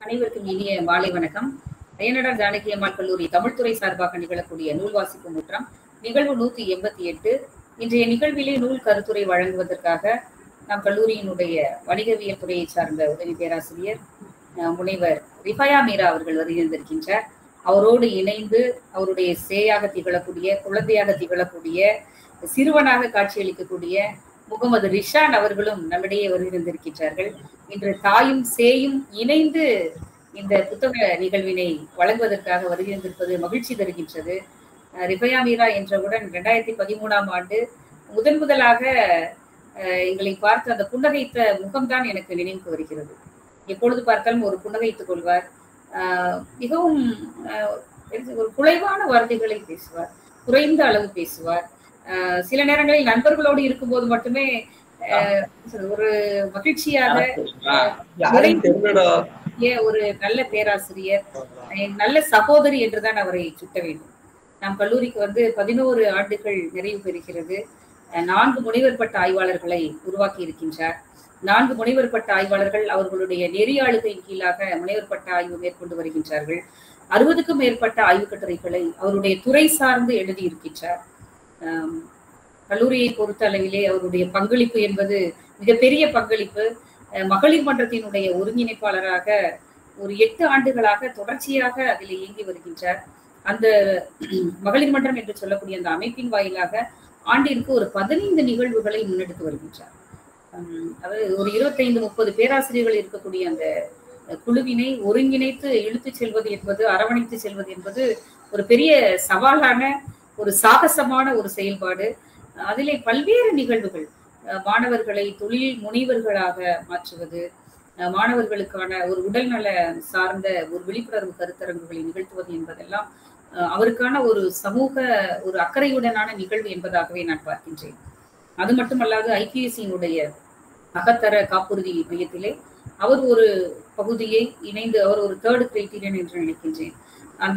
அனைவருக்கும் இனிய மாலை வணக்கம் அய்யனடா ஜானகி அம்மாள் கல்லூரி தமிழ்துறை சார்பாக நிகழக்கூடிய நூல் வாசிப்பு முற்றம் நிகழ்வு நூத்தி எண்பத்தி எட்டு இன்றைய நிகழ்விலே நூல் கருத்துரை வழங்குவதற்காக நம் கல்லூரியினுடைய வணிகவியல் துறையை சார்ந்த உதவி பேராசிரியர் அஹ், முனைவர் ரிஃபயா மீரா அவர்கள் வருகின்றிருக்கின்றார் அவரோடு இணைந்து அவருடைய சேயாக திகழக்கூடிய குழந்தையாக திகழக்கூடிய சிறுவனாக காட்சியளிக்கக்கூடிய முகமது ரிஷான் அவர்களும் நம்மிடையே வருகின்றிருக்கின்றார்கள் இன்று தாயும் சேயும் இணைந்து இந்த புத்தக நிகழ்வினை வழங்குவதற்காக வருகின்றிருப்பது மகிழ்ச்சி தருகின்றது அஹ் ரிஃபயா மீரா என்றவுடன் இரண்டாயிரத்தி பதிமூணாம் ஆண்டு முதன் முதலாக அஹ், எங்களை பார்த்து அந்த புன்னகைத்த முகம்தான் எனக்கு நினைவுக்கு வருகிறது எப்பொழுது பார்த்தாலும் ஒரு புன்னகைத்துக் கொள்வார் ஆஹ், மிகவும் ஆஹ், ஒரு குறைவான வார்த்தைகளை பேசுவார் குறைந்த அளவு பேசுவார் ஆஹ், சில நேரங்களில் நண்பர்களோடு இருக்கும்போது மட்டுமே ஆஹ், ஒரு மகிழ்ச்சியாக யாரும் தெரியலடா ஏ, ஒரு நல்ல பேராசிரியர் என் நல்ல சகோதரி என்றுதான் அவரை சுட்ட வேண்டும் நம் கல்லூரிக்கு வந்து பதினோரு ஆண்டுகள் நிறைவு பெறுகிறது அஹ் நான்கு முனைவர் பட்ட ஆய்வாளர்களை உருவாக்கி இருக்கின்றார் நான்கு முனைவர் பட்ட ஆய்வாளர்கள் அவர்களுடைய நெறியாளுகையின் கீழாக முனைவர் பட்ட ஆய்வு மேற்கொண்டு வருகின்றார்கள் அறுபதுக்கும் மேற்பட்ட ஆய்வுக் கட்டுரைகளை அவருடைய துறை சார்ந்து எழுதியிருக்கின்றார் ஆம், கல்லூரியை பொறுத்த அளவிலே அவருடைய பங்களிப்பு என்பது மிகப்பெரிய பங்களிப்பு அஹ் மகளிர் மன்றத்தினுடைய ஒருங்கிணைப்பாளராக ஒரு எட்டு ஆண்டுகளாக தொடர்ச்சியாக அதில் இயங்கி வருகின்றார் அந்த மகளிர் மன்றம் என்று சொல்லக்கூடிய அந்த அமைப்பின் வாயிலாக ஆண்டிற்கு ஒரு பதினைந்து நிகழ்வுகளை முன்னெடுத்து வருகின்றார் ஹம், அதாவது ஒரு இருபத்தைந்து முப்பது பேராசிரியர்கள் இருக்கக்கூடிய அந்த குழுவினை ஒருங்கிணைத்து இழுத்துச் செல்வது என்பது அரவணைத்து செல்வது என்பது ஒரு பெரிய சவாலான ஒரு சாகசமான ஒரு செயல்பாடு அதிலே பல்வேறு நிகழ்வுகள் அஹ் மாணவர்களை தொழில் முனைவர்களாக மாற்றுவது அஹ் மாணவர்களுக்கான ஒரு உடல்நல சார்ந்த ஒரு விழிப்புணர்வு கருத்தரங்குகளை நிகழ்த்துவது என்பதெல்லாம் அஹ் அவருக்கான ஒரு சமூக ஒரு அக்கறையுடனான நிகழ்வு என்பதாகவே நான் பார்க்கின்றேன் அது மட்டுமல்லாது ஐபிஎஸ்சியினுடைய அகத்தர காப்புறுதி மையத்திலே அவர் ஒரு பகுதியை இணைந்து அவர் ஒரு தேர்ட் கிரைட்டீரியன் என்று நினைக்கின்றேன் அந்த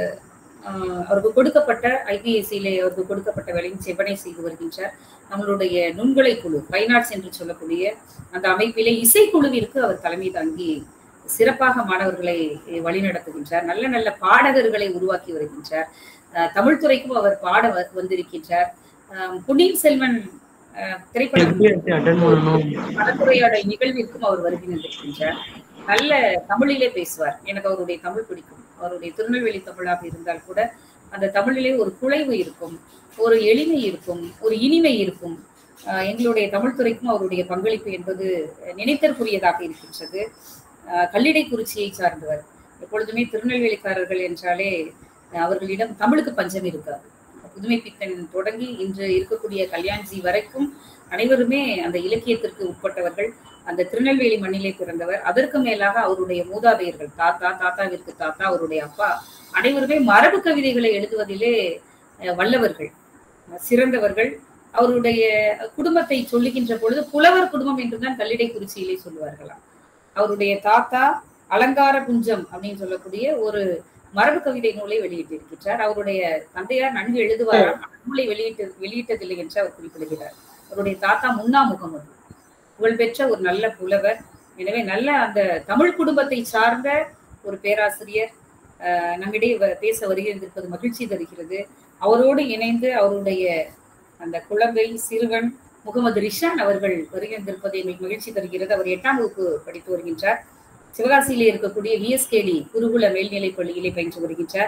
ஆஹ், அவருக்கு கொடுக்கப்பட்ட ஐபிஎஸ்சியிலே அவருக்கு கொடுக்கப்பட்ட வேலையும் செவ்வனை செய்து வருகின்றார் நம்மளுடைய நுண்கலை குழு ஃபைனாட்ஸ் என்று சொல்லக்கூடிய அந்த அமைப்பிலே இசைக்குழுவிற்கு அவர் தலைமை தாங்கி சிறப்பாக மாணவர்களை வழிநடத்துகின்றார் நல்ல நல்ல பாடகர்களை உருவாக்கி வருகின்றார் அஹ், தமிழ் துறைக்கும் அவர் பாட வ- வந்திருக்கின்றார் அஹ், பொன்னியின் செல்வன் அஹ், திரைப்படம் அட்டன் பண்ணணும் கலந்துரையாடல் நிகழ்விற்கும் அவர் வருகின்றிருக்கின்றார் நல்ல தமிழிலே பேசுவார் எனக்கு அவருடைய தமிழ் பிடிக்கும் அவருடைய திருநெல்வேலி தமிழாக இருந்தால் கூட அந்த தமிழிலே ஒரு குழைவு இருக்கும் ஒரு எளிமை இருக்கும் ஒரு இனிமை இருக்கும் ஆஹ் எங்களுடைய தமிழ் துறைக்கும் அவருடைய பங்களிப்பு என்பது நினைத்தற்குரியதாக இருக்கின்றது ஆஹ் கல்லிடைக்குறிச்சியை சார்ந்தவர் எப்பொழுதுமே திருநெல்வேலிக்காரர்கள் என்றாலே ஆஹ் அவர்களிடம் தமிழுக்கு பஞ்சம் இருக்காது புதுமை பித்தன் தொடங்கி இன்று இருக்கக்கூடிய கல்யாண்ஜி வரைக்கும் அனைவருமே அந்த இலக்கியத்திற்கு உட்பட்டவர்கள் அந்த திருநெல்வேலி மண்ணிலே பிறந்தவர் அதற்கு மேலாக அவருடைய மூதாதையர்கள் தாத்தா தாத்தாவிற்கு தாத்தா அவருடைய அப்பா அனைவருமே மரபு கவிதைகளை எழுதுவதிலே அஹ், வல்லவர்கள் அஹ், சிறந்தவர்கள் அவருடைய குடும்பத்தை சொல்லுகின்ற பொழுது புலவர் குடும்பம் என்றுதான் கல்லிடை குறிச்சியிலே சொல்லுவார்களாம் அவருடைய தாத்தா அலங்கார குஞ்சம் அப்படின்னு சொல்லக்கூடிய ஒரு மரபு கவிதை நூலை வெளியிட்டிருக்கிறார் அவருடைய தந்தையார் நன்கு எழுதுவாராம் அந்த நூலை வெளியிட்டு வெளியிட்டதில்லை என்று அவர் குறிப்பிடுகிறார் அவருடைய தாத்தா முன்னா முகமது புகழ்பெற்ற ஒரு நல்ல புலவர் எனவே நல்ல அந்த தமிழ் குடும்பத்தை சார்ந்த ஒரு பேராசிரியர் அஹ், நம்மிடையே வ- பேச வருகின்றிருப்பது மகிழ்ச்சி தருகிறது அவரோடு இணைந்து அவருடைய அந்த குழந்தை சிறுவன் முகமது ரிஷான் அவர்கள் வருகின்றிருப்பது எங்களுக்கு மகிழ்ச்சி தருகிறது அவர் எட்டாம் வகுப்பு படித்து வருகின்றார் சிவகாசியிலே இருக்கக்கூடிய விஎஸ்கேடி குருகுல மேல்நிலைப் பள்ளியிலே பயின்று வருகின்றார்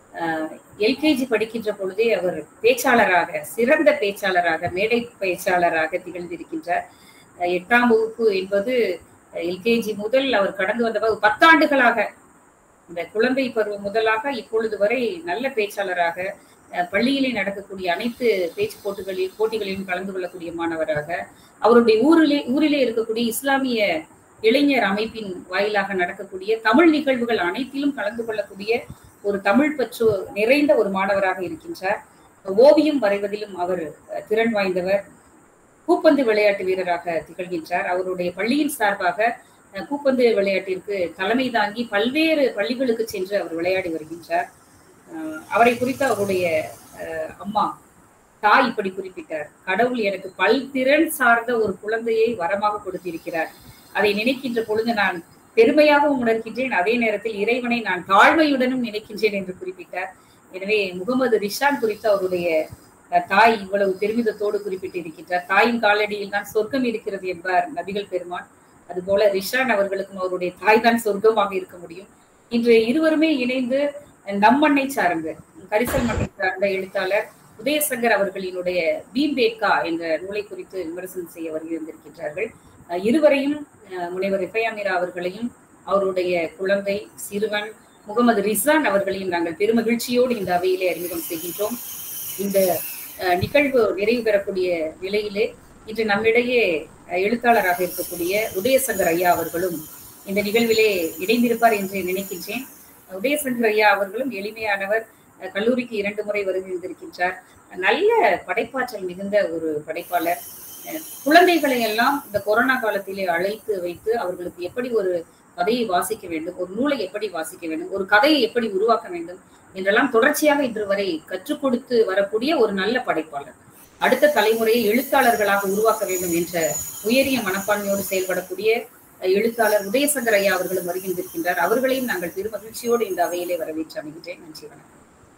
எல்கேஜி படிக்கின்ற பொழுதே அவர் பேச்சாளராக சிறந்த பேச்சாளராக மேடை பேச்சாளராக திகழ்ந்திருக்கின்றார் அஹ் எட்டாம் வகுப்பு என்பது எல்கேஜி முதல் அவர் கடந்து வந்த ப- பத்தாண்டுகளாக இந்த குழந்தை பருவம் முதலாக இப்பொழுது வரை நல்ல பேச்சாளராக அஹ் பள்ளியிலே நடக்கக்கூடிய அனைத்து பேச்சு போட்டிகளில் போட்டிகளிலும் கலந்து கொள்ளக்கூடிய மாணவராக அவருடைய ஊரிலே ஊரிலே இருக்கக்கூடிய இஸ்லாமிய இளைஞர் அமைப்பின் வாயிலாக நடக்கக்கூடிய தமிழ் நிகழ்வுகள் அனைத்திலும் கலந்து கொள்ளக்கூடிய ஒரு தமிழ் பற்று நிறைந்த ஒரு மாணவராக இருக்கின்றார் ஓவியம் வரைவதிலும் அவர் அஹ், திறன் வாய்ந்தவர் பூப்பந்து விளையாட்டு வீரராக திகழ்கின்றார் அவருடைய பள்ளியின் சார்பாக அஹ், பூப்பந்து விளையாட்டிற்கு தலைமை தாங்கி பல்வேறு பள்ளிகளுக்கு சென்று அவர் விளையாடி வருகின்றார் அஹ், அவரை குறித்து அவருடைய அஹ், அம்மா தாய் இப்படி குறிப்பிட்டார் கடவுள் எனக்கு பல்திறன் சார்ந்த ஒரு குழந்தையை வரமாக கொடுத்திருக்கிறார் அதை நினைக்கின்ற பொழுது நான் பெருமையாகவும் உணர்கின்றேன் அதே நேரத்தில் இறைவனை நான் தாழ்மையுடனும் நினைக்கின்றேன் என்று குறிப்பிட்டார் எனவே முகமது ரிஷான் குறித்து அவருடைய அஹ், தாய் இவ்வளவு பெருமிதத்தோடு குறிப்பிட்டு இருக்கின்றார் தாயின் காலடியில் தான் சொர்க்கம் இருக்கிறது என்பார் நபிகள் பெருமான் அதுபோல ரிஷான் அவர்களுக்கும் அவருடைய தாய் தான் சொர்க்கமாக இருக்க முடியும் இன்று இருவருமே இணைந்து நம்மண்ணை சார்ந்த கரிசல் மண்ணை சார்ந்த எழுத்தாளர் உதயசங்கர் அவர்களினுடைய பீம்பேக்கா என்ற நூலை குறித்து விமர்சனம் செய்ய வருகின்றிருக்கின்றார்கள் அஹ் இருவரையும் அஹ் முனைவர் ரிஃபையாமிரா அவர்களையும் அவருடைய குழந்தை சிறுவன் முகமது ரிசான் அவர்களையும் நாங்கள் பெருமகிழ்ச்சியோடு இந்த அவையிலே அறிமுகம் செய்கின்றோம் இந்த அஹ், நிகழ்வு நிறைவு பெறக்கூடிய நிலையிலே இன்று நம்மிடையே அஹ், எழுத்தாளராக இருக்கக்கூடிய உதயசங்கர் ஐயா அவர்களும் இந்த நிகழ்விலே இணைந்திருப்பார் என்று நினைக்கின்றேன் உதயசங்கர் ஐயா அவர்களும் எளிமையானவர் அஹ், கல்லூரிக்கு இரண்டு முறை வருகின்றிருக்கின்றார் நல்ல படைப்பாற்றல் மிகுந்த ஒரு படைப்பாளர் அஹ், குழந்தைகளை எல்லாம் இந்த கொரோனா காலத்திலே அழைத்து வைத்து அவர்களுக்கு எப்படி ஒரு கதையை வாசிக்க வேண்டும் ஒரு நூலை எப்படி வாசிக்க வேண்டும் ஒரு கதையை எப்படி உருவாக்க வேண்டும் என்றெல்லாம் தொடர்ச்சியாக இன்று வரை கற்றுக் கொடுத்து வரக்கூடிய ஒரு நல்ல படைப்பாளர் அடுத்த தலைமுறையை எழுத்தாளர்களாக உருவாக்க வேண்டும் என்ற உயரிய மனப்பான்மையோடு செயல்படக்கூடிய அஹ், எழுத்தாளர் உதயசங்கர் ஐயா அவர்களும் வருகின்றிருக்கின்றார் அவர்களையும் நாங்கள் பெருமகிழ்ச்சியோடு இந்த அவையிலே வரவேற்று அமைகின்றேன் நன்றி வணக்கம்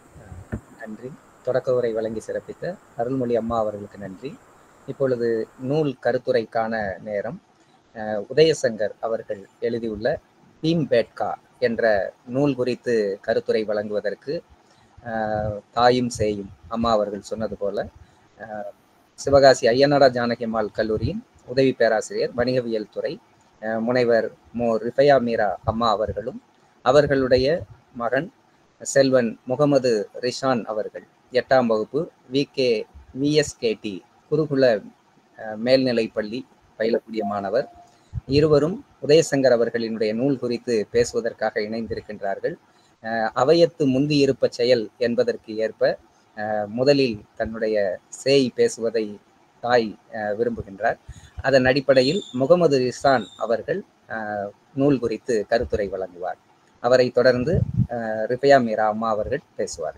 நன்றி தொடக்க உரை வழங்கி சிறப்பித்த அருள்மொழி அம்மா அவர்களுக்கு நன்றி இப்பொழுது நூல் கருத்துரைக்கான நேரம் அஹ், உதயசங்கர் அவர்கள் எழுதியுள்ள பீம் பேட்கா என்ற நூல் குறித்து கருத்துரை வழங்குவதற்கு அஹ், தாயும் சேயும் அம்மா அவர்கள் சொன்னது போல அஹ், சிவகாசி ஐயனாடா ஜானகி அம்மாள் கல்லூரியின் உதவி பேராசிரியர் வணிகவியல் துறை அஹ், முனைவர் மோ ரிஃபயா மீரா அம்மா அவர்களும் அவர்களுடைய மகன் செல்வன் முகமது ரிஷான் அவர்கள் எட்டாம் வகுப்பு விகே விஎஸ்கேடி குருகுல அஹ், மேல்நிலைப் பள்ளி பயிலக்கூடிய மாணவர் இருவரும் உதயசங்கர் அவர்களினுடைய நூல் குறித்து பேசுவதற்காக இணைந்திருக்கின்றார்கள் அஹ், அவையத்து முந்தி இருப்ப செயல் என்பதற்கு ஏற்ப அஹ், முதலில் தன்னுடைய சேய் பேசுவதை தாய் அஹ், விரும்புகின்றார் அதன் அடிப்படையில் முகமது ரிசான் அவர்கள் அஹ், நூல் குறித்து கருத்துரை வழங்குவார் அவரை தொடர்ந்து அஹ், ரிஃபயா மீரா அம்மா அவர்கள் பேசுவார்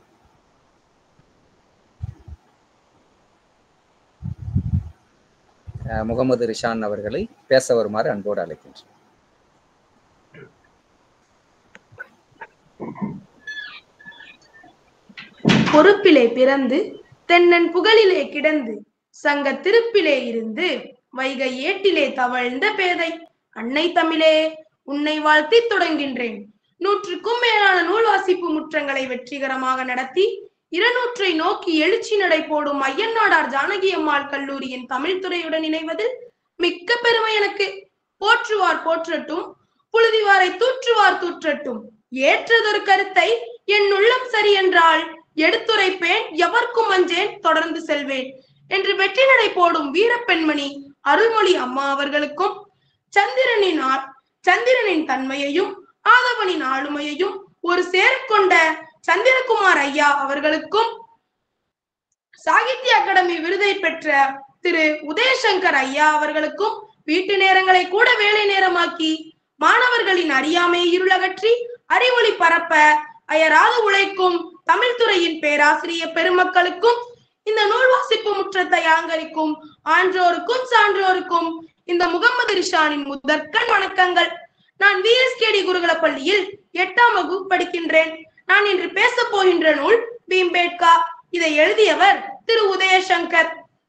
அஹ், முகமது ரிஷான் அவர்களை பேச வருமாறு அன்போடு அழைக்கின்றேன் பொறுப்பிலே பிறந்து தென்னன் புகழிலே கிடந்து சங்க திருப்பிலே இருந்து வைகை ஏட்டிலே தவழ்ந்த பேதை அன்னை தமிழே உன்னை வாழ்த்தி தொடங்கின்றேன் நூற்றுக்கும் மேலான நூல் வாசிப்பு முற்றங்களை வெற்றிகரமாக நடத்தி இருநூற்றை நோக்கி எழுச்சி நடை போடும் ஐயன்னாடார் ஜானகி அம்மாள் கல்லூரியின் தமிழ் துறையுடன் இணைவது மிக்க பெருமை எனக்கு போற்றுவார் போற்றட்டும் புழுதிவாரை தூற்றுவார் தூற்றட்டும் ஏற்றதொரு கருத்தை என் உள்ளம் சரி என்றால் எடுத்துரைப்பேன் எவர்க்கும் அஞ்சேன் தொடர்ந்து செல்வேன் என்று வெற்றி நடை போடும் வீரப்பெண்மணி அருள்மொழி அம்மா அவர்களுக்கும் சந்திரனின் ஆ- சந்திரனின் தன்மையையும் ஆதவனின் ஆளுமையையும் ஒரு சேர்க்கொண்ட சந்திரகுமார் ஐயா அவர்களுக்கும் சாகித்ய அகாடமி விருதை பெற்ற திரு உதயசங்கர் ஐயா அவர்களுக்கும் வீட்டு நேரங்களை கூட வேலை நேரமாக்கி மாணவர்களின் அறியாமையை இருளகற்றி அறிவொளி பரப்ப அயராது உழைக்கும் தமிழ் துறையின் பேராசிரியர் பெருமக்களுக்கும் இந்த நூல் வாசிப்பு முற்றத்தை அலங்கரிக்கும் ஆன்றோருக்கும் சான்றோருக்கும் இந்த முகமது ரிஷானின் முதற்கண் வணக்கங்கள் நான் விஎஸ்கேடி குருகுல பள்ளியில் எட்டாம் வகுப்பு படிக்கின்றேன் நான் இன்று பேச போகின்ற நூல் பீம்பேட்கா இதை எழுதியவர் திரு உதயசங்கர்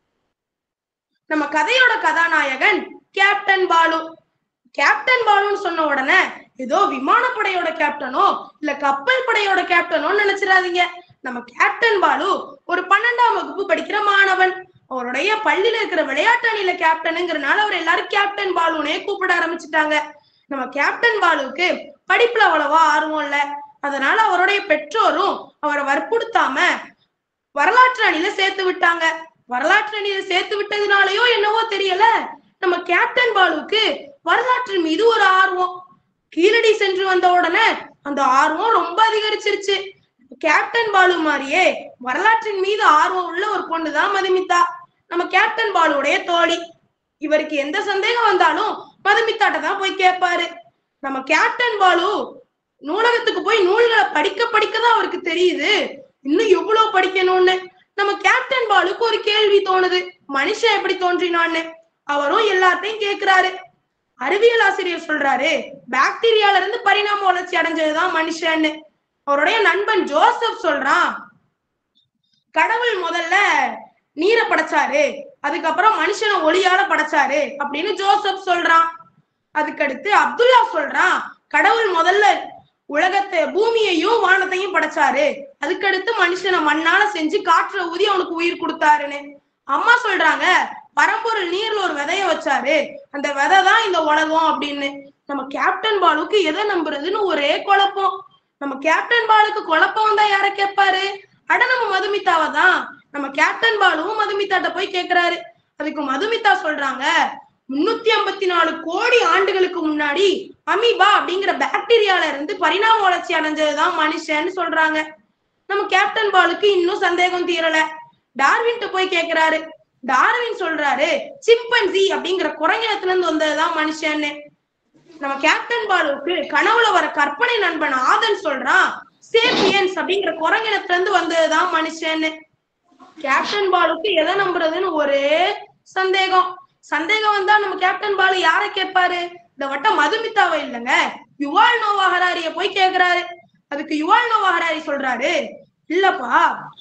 நம்ம கதையோட கதாநாயகன் கேப்டன் பாலு கேப்டன் பாலுன்னு சொன்ன உடனே ஏதோ விமானப்படையோட கேப்டனோ இல்ல கப்பல் படையோட கேப்டனோ நினைச்சிடாதீங்க நம்ம கேப்டன் பாலு ஒரு பன்னெண்டாம் வகுப்பு படிக்கிற மாணவன் அவருடைய பள்ளியில இருக்கிற விளையாட்டு அணியில கேப்டனுங்கிறனால அவர் எல்லாரும் கேப்டன் பாலுனே கூப்பிட ஆரம்பிச்சுட்டாங்க நம்ம கேப்டன் பாலுவுக்கு படிப்புல அவ்வளவா ஆர்வம் இல்ல அதனால அவருடைய பெற்றோரும் அவரை வற்புறுத்தாம வரலாற்று அணியில சேர்த்து விட்டாங்க வரலாற்று அணியில சேர்த்து விட்டதுனாலயோ என்னவோ தெரியல நம்ம கேப்டன் பாலுவுக்கு வரலாற்று மீது ஒரு ஆர்வம் கீழடி சென்று வந்த உடனே அந்த ஆர்வம் ரொம்ப அதிகரிச்சிருச்சு கேப்டன் பாலு மாதிரியே வரலாற்றின் மீது ஆர்வம் உள்ள ஒரு பொண்ணுதான் மதுமிதா நம்ம கேப்டன் பாலுடைய தோழி இவருக்கு எந்த சந்தேகம் வந்தாலும் மதுமிதாட்ட தான் போய் கேட்பாரு நம்ம கேப்டன் பாலு நூலகத்துக்கு போய் நூல்களை படிக்க படிக்க தான் அவருக்கு தெரியுது இன்னும் எவ்வளவு படிக்கணும்னு நம்ம கேப்டன் பாலுக்கு ஒரு கேள்வி தோணுது மனுஷன் எப்படி தோன்றினான்னு அவரும் எல்லாத்தையும் கேக்குறாரு அறிவியல் ஆசிரியர் சொல்றாரு பாக்டீரியால இருந்து பரிணாம வளர்ச்சி அடைஞ்சதுதான் மனுஷன்னு அவருடைய நண்பன் ஜோசப் சொல்றான் கடவுள் முதல்ல நீரை படைச்சாரு அதுக்கப்புறம் மனுஷனை ஒளியால படைச்சாரு அப்படின்னு ஜோசப் சொல்றான் அதுக்கடுத்து அப்துல்லா சொல்றான் கடவுள் முதல்ல உலகத்தை பூமியையும் வானத்தையும் படைச்சாரு அதுக்கடுத்து மனுஷனை மண்ணால செஞ்சு காற்றுல ஊதி அவனுக்கு உயிர் கொடுத்தாருன்னு அம்மா சொல்றாங்க பரம்பொருள் நீர்ல ஒரு விதைய வச்சாரு அந்த விதை தான் இந்த உலகம் அப்படின்னு நம்ம கேப்டன் பாலுக்கு எதை நம்புறதுன்னு ஒரே குழப்பம் நம்ம கேப்டன் பாலுக்கு குழப்பம் வந்தா யார கேட்பாரு அட நம்ம மதுமிதாவை தான் நம்ம கேப்டன் பாலுவும் மதுமிதாட்ட போய் கேக்குறாரு அதுக்கு மதுமிதா சொல்றாங்க முன்னூத்தி ஐம்பத்தி நாலு கோடி ஆண்டுகளுக்கு முன்னாடி அமீபா அப்படிங்கிற பாக்டீரியால இருந்து பரிணாம வளர்ச்சி அடைஞ்சதுதான் மனுஷன்னு சொல்றாங்க நம்ம கேப்டன் பாலுக்கு இன்னும் சந்தேகம் தீரல டார்வின்ட்ட போய் கேக்குறாரு டார்வின் சொல்றாரு சிம்பன்சி அப்படிங்கிற குரங்கினத்துல இருந்து வந்ததுதான் மனுஷன்னு நம்ம கேப்டன் பாலுக்கு கனவுல வர கற்பனை நண்பன் ஆதன் சொல்றான் சேப்பியன்ஸ் அப்படிங்கிற குரங்கினத்துல இருந்து வந்ததுதான் மனுஷன்னு கேப்டன் பாலுக்கு எதை நம்புறதுன்னு ஒரே சந்தேகம் சந்தேகம் வந்தா நம்ம கேப்டன் பாலு யார கேட்பாரு இந்த வட்டம் மதுமிதாவை இல்லைங்க யுவால் நோவா ஹராரிய போய் கேக்குறாரு அதுக்கு யுவால் நோவா ஹராரி சொல்றாரு இல்லப்பா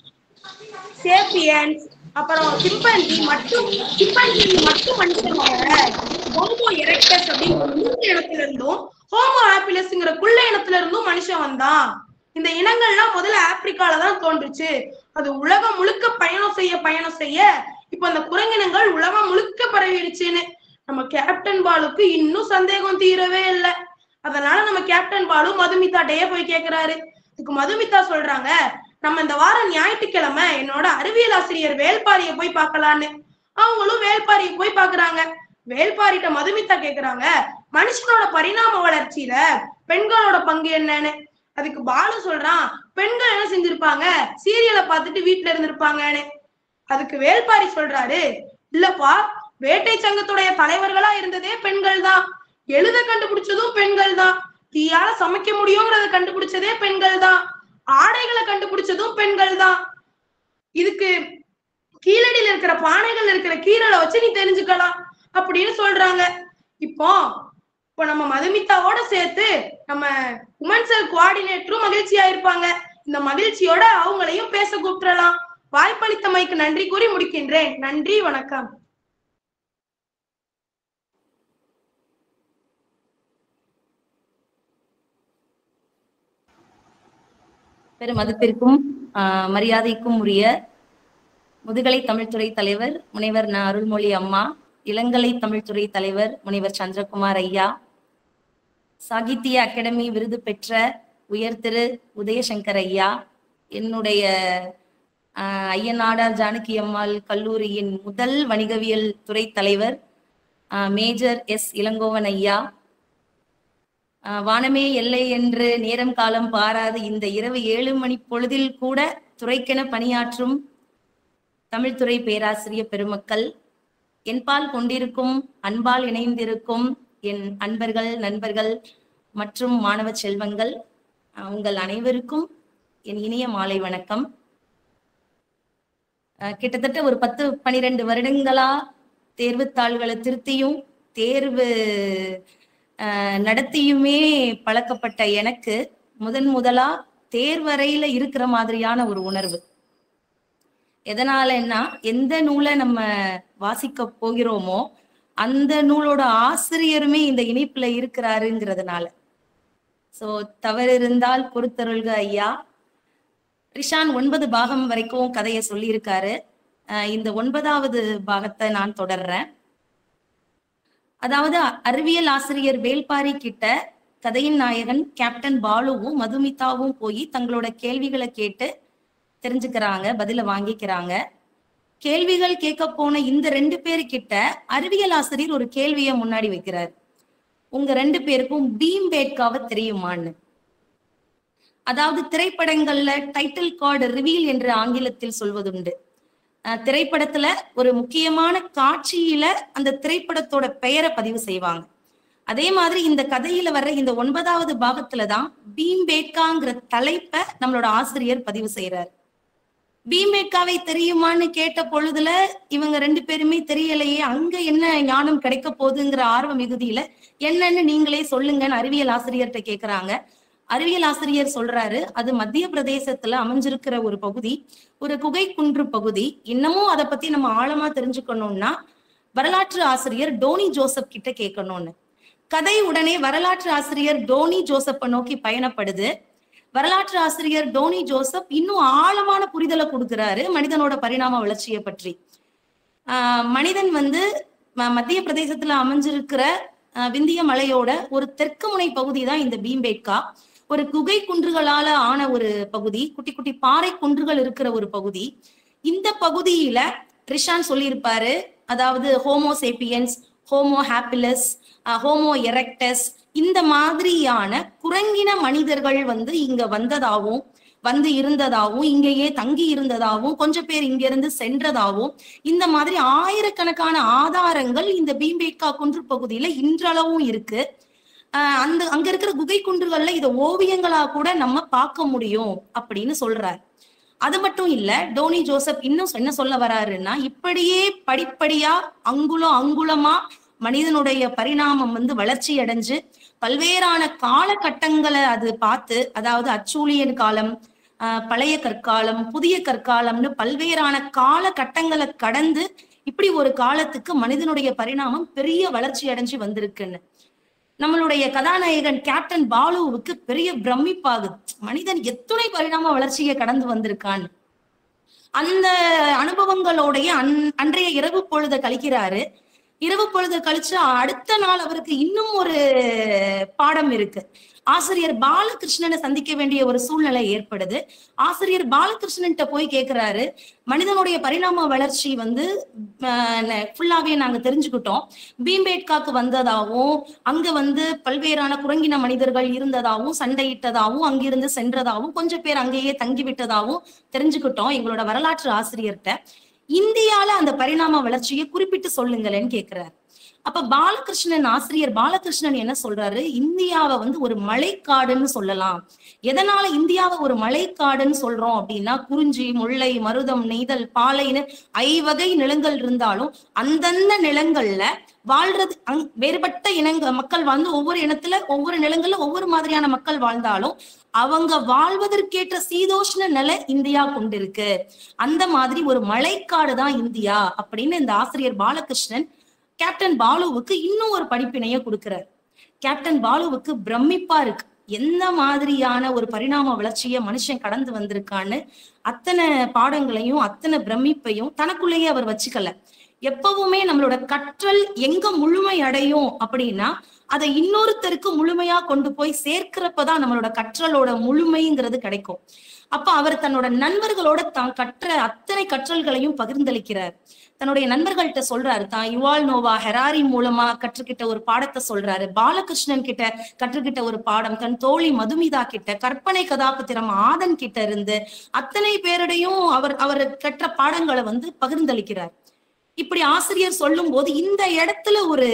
சேப்பியன்ஸ் அப்புறம் சிம்பன்சி மட்டும் சிம்பன்சி மட்டும் மனுஷனோட ஹோமோ எரெக்டஸ் அப்படிங்கிற மூன்று இனத்துல இருந்தும் ஹோமோ ஆப்பிளஸ்ங்கிற குள்ள இனத்துல இருந்தும் மனுஷன் வந்தான் இந்த இனங்கள்லாம் முதல்ல ஆப்பிரிக்கால தான் தோன்றுச்சு அது உலகம் முழுக்க பயணம் செய்ய பயணம் செய்ய இப்ப அந்த குரங்கினங்கள் உலகம் முழுக்க பரவிடுச்சுன்னு நம்ம கேப்டன் பாலுக்கு இன்னும் சந்தேகம் தீரவே இல்லை அதனால நம்ம கேப்டன் பாலு மதுமிதாட்டையே போய் கேக்குறாரு இதுக்கு மதுமிதா சொல்றாங்க நம்ம இந்த வாரம் ஞாயிற்றுக்கிழமை என்னோட அறிவியல் ஆசிரியர் வேல்பாரிய போய் பார்க்கலான்னு அவங்களும் வேல்பாரிய போய் பாக்குறாங்க வேல்பாரிட்ட மதுமிதா கேக்குறாங்க மனுஷனோட பரிணாம வளர்ச்சியில பெண்களோட பங்கு என்னன்னு அதுக்கு பாலு சொல்றான் பெண்கள் என்ன செஞ்சிருப்பாங்க சீரியலை பார்த்துட்டு வீட்டுல இருந்திருப்பாங்கன்னு அதுக்கு வேல்பாரி சொல்றாரு இல்லப்பா வேட்டை சங்கத்துடைய தலைவர்களா இருந்ததே பெண்கள் தான் எழுத கண்டுபிடிச்சதும் பெண்கள் தான் தீயால சமைக்க முடியுங்கிறத கண்டுபிடிச்சதே பெண்கள் தான் ஆடைகளை கண்டுபிடிச்சதும் பெண்கள் தான் இதுக்கு கீழடியில இருக்கிற பானைகள் இருக்கிற கீரலை வச்சு நீ தெரிஞ்சுக்கலாம் அப்படின்னு சொல்றாங்க இப்போ இப்போ நம்ம மதுமிதாவோட சேர்த்து நம்ம உமன் செல் கோஆர்டினேட்டரும் மகிழ்ச்சியா இருப்பாங்க இந்த மகிழ்ச்சியோட அவங்களையும் பேச கூப்பிடலாம் வாய்ப்பளித்தமைக்கு நன்றி கூறி முடிக்கின்றேன் நன்றி வணக்கம் பெரும் மதிப்பிற்கும் ஆஹ், மரியாதைக்கும் உரிய முதுகலை தமிழ்துறை தலைவர் முனைவர் ந அருள்மொழி அம்மா இளங்கலை தமிழ்துறை தலைவர் முனைவர் சந்திரகுமார் ஐயா சாகித்ய அகாடமி விருது பெற்ற உயர் திரு உதயசங்கர் ஐயா என்னுடைய ஆஹ், ஐயனாடார் ஜானகி அம்மாள் கல்லூரியின் முதல் வணிகவியல் துறை தலைவர் ஆஹ், மேஜர் எஸ் இளங்கோவன் ஐயா ஆஹ் வானமே எல்லை என்று நேரம் காலம் பாராது இந்த இரவு ஏழு மணி பொழுதில் கூட துறைக்கென பணியாற்றும் தமிழ்துறை பேராசிரியர் பெருமக்கள் என்பால் கொண்டிருக்கும் அன்பால் இணைந்திருக்கும் என் அன்பர்கள் நண்பர்கள் மற்றும் மாணவ செல்வங்கள் ஆஹ் உங்கள் அனைவருக்கும் என் இனிய மாலை வணக்கம் ஆஹ் கிட்டத்தட்ட ஒரு பத்து பனிரெண்டு வருடங்களா தேர்வுத்தாள்களை திருத்தியும் தேர்வு ஆஹ் நடத்தியுமே பழக்கப்பட்ட எனக்கு முதன் முதலா தேர்வறையில இருக்கிற மாதிரியான ஒரு உணர்வு எதனாலன்னா எந்த நூலை நம்ம வாசிக்க போகிறோமோ அந்த நூலோட ஆசிரியருமே இந்த இணைப்புல இருக்கிறாருங்கிறதுனால சோ தவறு இருந்தால் பொறுத்தருள்க ஐயா ரிஷான் ஒன்பது பாகம் வரைக்கும் கதையை சொல்லியிருக்காரு ஆஹ் இந்த ஒன்பதாவது பாகத்தை நான் தொடர்றேன் அதாவது அறிவியல் ஆசிரியர் வேல்பாரி கிட்ட கதையின் நாயகன் கேப்டன் பாலுவும் மதுமிதாவும் போய் தங்களோட கேள்விகளை கேட்டு தெரிஞ்சுக்கிறாங்க பதில வாங்கிக்கிறாங்க கேள்விகள் கேட்க போன இந்த ரெண்டு பேரு கிட்ட அறிவியல் ஆசிரியர் ஒரு கேள்வியை முன்னாடி வைக்கிறார் உங்க ரெண்டு பேருக்கும் பீம் பேட்காவை தெரியுமான்னு அதாவது திரைப்படங்கள்ல டைட்டில் கார்டு ரிவீல் என்று ஆங்கிலத்தில் சொல்வதுண்டு அஹ் திரைப்படத்துல ஒரு முக்கியமான காட்சியில அந்த திரைப்படத்தோட பெயரை பதிவு செய்வாங்க அதே மாதிரி இந்த கதையில வர்ற இந்த ஒன்பதாவது பாகத்துல தான் பீம் பேட்காங்கிற தலைப்பை நம்மளோட ஆசிரியர் பதிவு செய்யறார் பீமேக்காவை தெரியுமான்னு கேட்ட பொழுதுல இவங்க ரெண்டு பேருமே தெரியலையே அங்க என்ன ஞானம் கிடைக்க போகுதுங்கிற ஆர்வ மிகுதியில என்னன்னு நீங்களே சொல்லுங்கன்னு அறிவியல் ஆசிரியர்கிட்ட கேக்குறாங்க அறிவியல் ஆசிரியர் சொல்றாரு அது மத்திய பிரதேசத்துல அமைஞ்சிருக்கிற ஒரு பகுதி ஒரு குகை குன்று பகுதி இன்னமும் அதை பத்தி நம்ம ஆழமா தெரிஞ்சுக்கணும்னா வரலாற்று ஆசிரியர் டோனி ஜோசப் கிட்ட கேட்கணும்னு கதை உடனே வரலாற்று ஆசிரியர் டோனி ஜோசப்பை நோக்கி பயணப்படுது வரலாற்று ஆசிரியர் டோனி ஜோசப் இன்னும் ஆழமான புரிதலை கொடுக்கிறாரு மனிதனோட பரிணாம வளர்ச்சியை பற்றி ஆஹ் மனிதன் வந்து ம- மத்திய பிரதேசத்துல அமைஞ்சிருக்கிற ஆஹ் விந்திய மலையோட ஒரு தெற்கு முனை பகுதி தான் இந்த பீம்பேட்கா ஒரு குகை குன்றுகளால ஆன ஒரு பகுதி குட்டி குட்டி பாறை குன்றுகள் இருக்கிற ஒரு பகுதி இந்த பகுதியில ட்ரிஷான் சொல்லியிருப்பாரு அதாவது Homo sapiens Homo habilis Homo erectus இந்த மாதிரியான குரங்கின மனிதர்கள் வந்து இங்க வந்ததாகவும் வந்து இருந்ததாகவும் இங்கேயே தங்கி இருந்ததாகவும் கொஞ்சம் பேர் இங்க இருந்து சென்றதாகவும் இந்த மாதிரி ஆயிரக்கணக்கான ஆதாரங்கள் இந்த பீம்பேட்கா குன்று பகுதியில இன்றளவும் இருக்கு ஆஹ் அந்த அங்க இருக்கிற குகை குன்றுகள்ல இத ஓவியங்களா கூட நம்ம பார்க்க முடியும் அப்படின்னு சொல்றாரு அது மட்டும் இல்ல டோனி ஜோசப் இன்னும் என்ன சொல்ல வராருன்னா இப்படியே படிப்படியா அங்குலம் அங்குலமா மனிதனுடைய பரிணாமம் வந்து வளர்ச்சி அடைஞ்சு பல்வேறான காலகட்டங்களை அது பார்த்து அதாவது அச்சூழியன் காலம் ஆஹ் பழைய கற்காலம் புதிய கற்காலம்னு பல்வேறான காலகட்டங்களை கடந்து இப்படி ஒரு காலத்துக்கு மனிதனுடைய பரிணாமம் பெரிய வளர்ச்சி அடைஞ்சு வந்திருக்குன்னு நம்மளுடைய கதாநாயகன் கேப்டன் பாலுவுக்கு பெரிய பிரமிப்பாகுது மனிதன் எத்துணை பரிணாம வளர்ச்சியை கடந்து வந்திருக்கான் அந்த அனுபவங்களோடைய அன் அன்றைய இரவு பொழுத கழிக்கிறாரு இரவு பொழுது கழிச்சு அடுத்த நாள் அவருக்கு இன்னும் ஒரு பாடம் இருக்கு ஆசிரியர் பாலகிருஷ்ணனை சந்திக்க வேண்டிய ஒரு சூழ்நிலை ஏற்படுது ஆசிரியர் பாலகிருஷ்ணன்ட்ட போய் கேக்குறாரு மனிதனுடைய பரிணாம வளர்ச்சி வந்து ஃபுல்லாவே நாங்க தெரிஞ்சுக்கிட்டோம் பீம்பேட்காக்கு வந்ததாகவும் அங்க வந்து பல்வேறான குரங்கின மனிதர்கள் இருந்ததாகவும் சண்டையிட்டதாகவும் அங்கிருந்து சென்றதாகவும் கொஞ்சம் பேர் அங்கேயே தங்கி விட்டதாகவும் தெரிஞ்சுக்கிட்டோம் எங்களோட வரலாற்று ஆசிரியர்கிட்ட இந்தியால அந்த பரிணாம வளர்ச்சியை குறிப்பிட்டு சொல்லுங்களேன்னு கேக்குறாரு அப்ப பாலகிருஷ்ணன் ஆசிரியர் பாலகிருஷ்ணன் என்ன சொல்றாரு இந்தியாவை வந்து ஒரு மலைக்காடுன்னு சொல்லலாம் எதனால இந்தியாவை ஒரு மலைக்காடுன்னு சொல்றோம் அப்படின்னா குறிஞ்சி முல்லை மருதம் நெய்தல் பாலைன்னு ஐவகை நிலங்கள் இருந்தாலும் அந்தந்த நிலங்கள்ல வாழ்றது அங் வேறுபட்ட இனங்க மக்கள் வாழ்ந்து ஒவ்வொரு இனத்துல ஒவ்வொரு நிலங்கள்ல ஒவ்வொரு மாதிரியான மக்கள் வாழ்ந்தாலும் அவங்க வாழ்வதற்கேற்ற சீதோஷ்ண நிலை இந்தியா கொண்டிருக்கு அந்த மாதிரி ஒரு மலைக்காடு தான் இந்தியா அப்படின்னு இந்த ஆசிரியர் பாலகிருஷ்ணன் கேப்டன் பாலுவுக்கு இன்னும் ஒரு படிப்பினைய கொடுக்கிறார் கேப்டன் பாலுவுக்கு பிரமிப்பா இருக்கு எந்த மாதிரியான ஒரு பரிணாம வளர்ச்சியை மனுஷன் கடந்து வந்திருக்கான்னு அத்தனை பாடங்களையும் அத்தனை பிரமிப்பையும் தனக்குள்ளேயே அவர் வச்சுக்கல எப்பவுமே நம்மளோட கற்றல் எங்க முழுமை அடையும் அப்படின்னா அதை இன்னொருத்தருக்கு முழுமையா கொண்டு போய் சேர்க்கிறப்பதான் நம்மளோட கற்றலோட முழுமைங்கிறது கிடைக்கும் அப்ப அவர் தன்னோட நண்பர்களோட தான் கற்ற அத்தனை கற்றல்களையும் பகிர்ந்தளிக்கிறார் தன்னுடைய நண்பர்கள்ட்ட சொல்றாரு தான் யுவால் நோவா ஹெராரி மூலமா கற்றுக்கிட்ட ஒரு பாடத்தை சொல்றாரு பாலகிருஷ்ணன் கிட்ட கற்றுக்கிட்ட ஒரு பாடம் தன் தோழி மதுமிதா கிட்ட கற்பனை கதாபாத்திரம் ஆதன் கிட்ட இருந்து அத்தனை பேருடையும் அவர் அவர் கற்ற பாடங்களை வந்து பகிர்ந்தளிக்கிறார் இப்படி ஆசிரியர் சொல்லும் போது இந்த இடத்துல ஒரு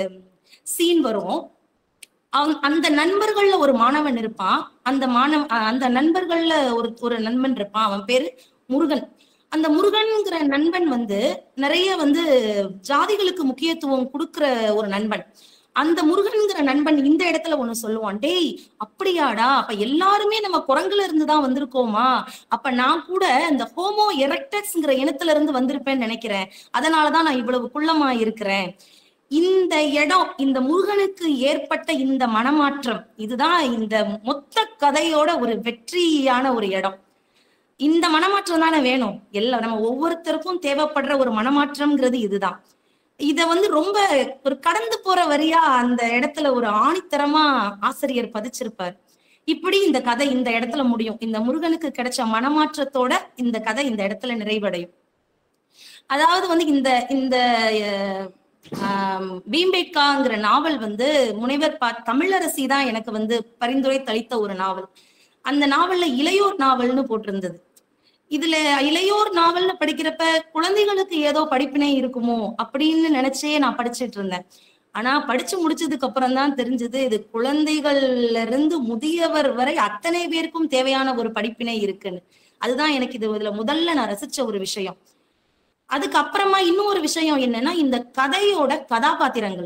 சீன் வரும் அவன் அந்த நண்பர்கள்ல ஒரு மாணவன் இருப்பான் அந்த மாணவ அந்த நண்பர்கள்ல ஒரு ஒரு நண்பன் இருப்பான் அவன் பேரு முருகன் அந்த முருகன்ங்கிற நண்பன் வந்து நிறைய வந்து ஜாதிகளுக்கு முக்கியத்துவம் கொடுக்கிற ஒரு நண்பன் அந்த முருகன்கிற நண்பன் இந்த இடத்துல ஒண்ணு சொல்லுவான் டேய் அப்படியாடா அப்ப எல்லாருமே நம்ம குரங்குல இருந்து தான் வந்திருக்கோமா அப்ப நான் கூட இந்த ஹோமோ எரெக்டஸ்ங்கிற இனத்துல இருந்து வந்திருப்பேன்னு நினைக்கிறேன் அதனாலதான் நான் இவ்வளவு குள்ளமா இருக்கிறேன் இந்த இடம் இந்த முருகனுக்கு ஏற்பட்ட இந்த மனமாற்றம் இதுதான் இந்த மொத்த கதையோட ஒரு வெற்றியான ஒரு இடம் இந்த மனமாற்றம் தானே வேணும் எல்லாம் நம்ம ஒவ்வொருத்தருக்கும் தேவைப்படுற ஒரு மனமாற்றம்ங்கிறது இதுதான் இத வந்து ரொம்ப ஒரு கடந்து போற வரியா அந்த இடத்துல ஒரு ஆணித்தரமா ஆசிரியர் பதிச்சிருப்பார் இப்படி இந்த கதை இந்த இடத்துல முடியும் இந்த முருகனுக்கு கிடைச்ச மனமாற்றத்தோட இந்த கதை இந்த இடத்துல நிறைவடையும் அதாவது வந்து இந்த இந்த பீம்பேட்காங்கிற நாவல் வந்து முனைவர் பா தமிழரசி தான் எனக்கு வந்து பரிந்துரை தளித்த ஒரு நாவல் அந்த நாவல்ல இளையோர் நாவல்னு போட்டிருந்தது இதுல இளையோர் நாவல்னு படிக்கிறப்ப குழந்தைகளுக்கு ஏதோ படிப்பினை இருக்குமோ அப்படின்னு நினைச்சே நான் படிச்சுட்டு இருந்தேன் ஆனா படிச்சு முடிச்சதுக்கு அப்புறம் தான் தெரிஞ்சது இது குழந்தைகள்ல இருந்து முதியவர் வரை அத்தனை பேருக்கும் தேவையான ஒரு படிப்பினை இருக்குன்னு அதுதான் எனக்கு இது இதுல முதல்ல நான் ரசிச்ச ஒரு விஷயம் அதுக்கப்புறமா இன்னும் ஒரு விஷயம் என்னன்னா இந்த கதையோட கதாபாத்திரங்கள்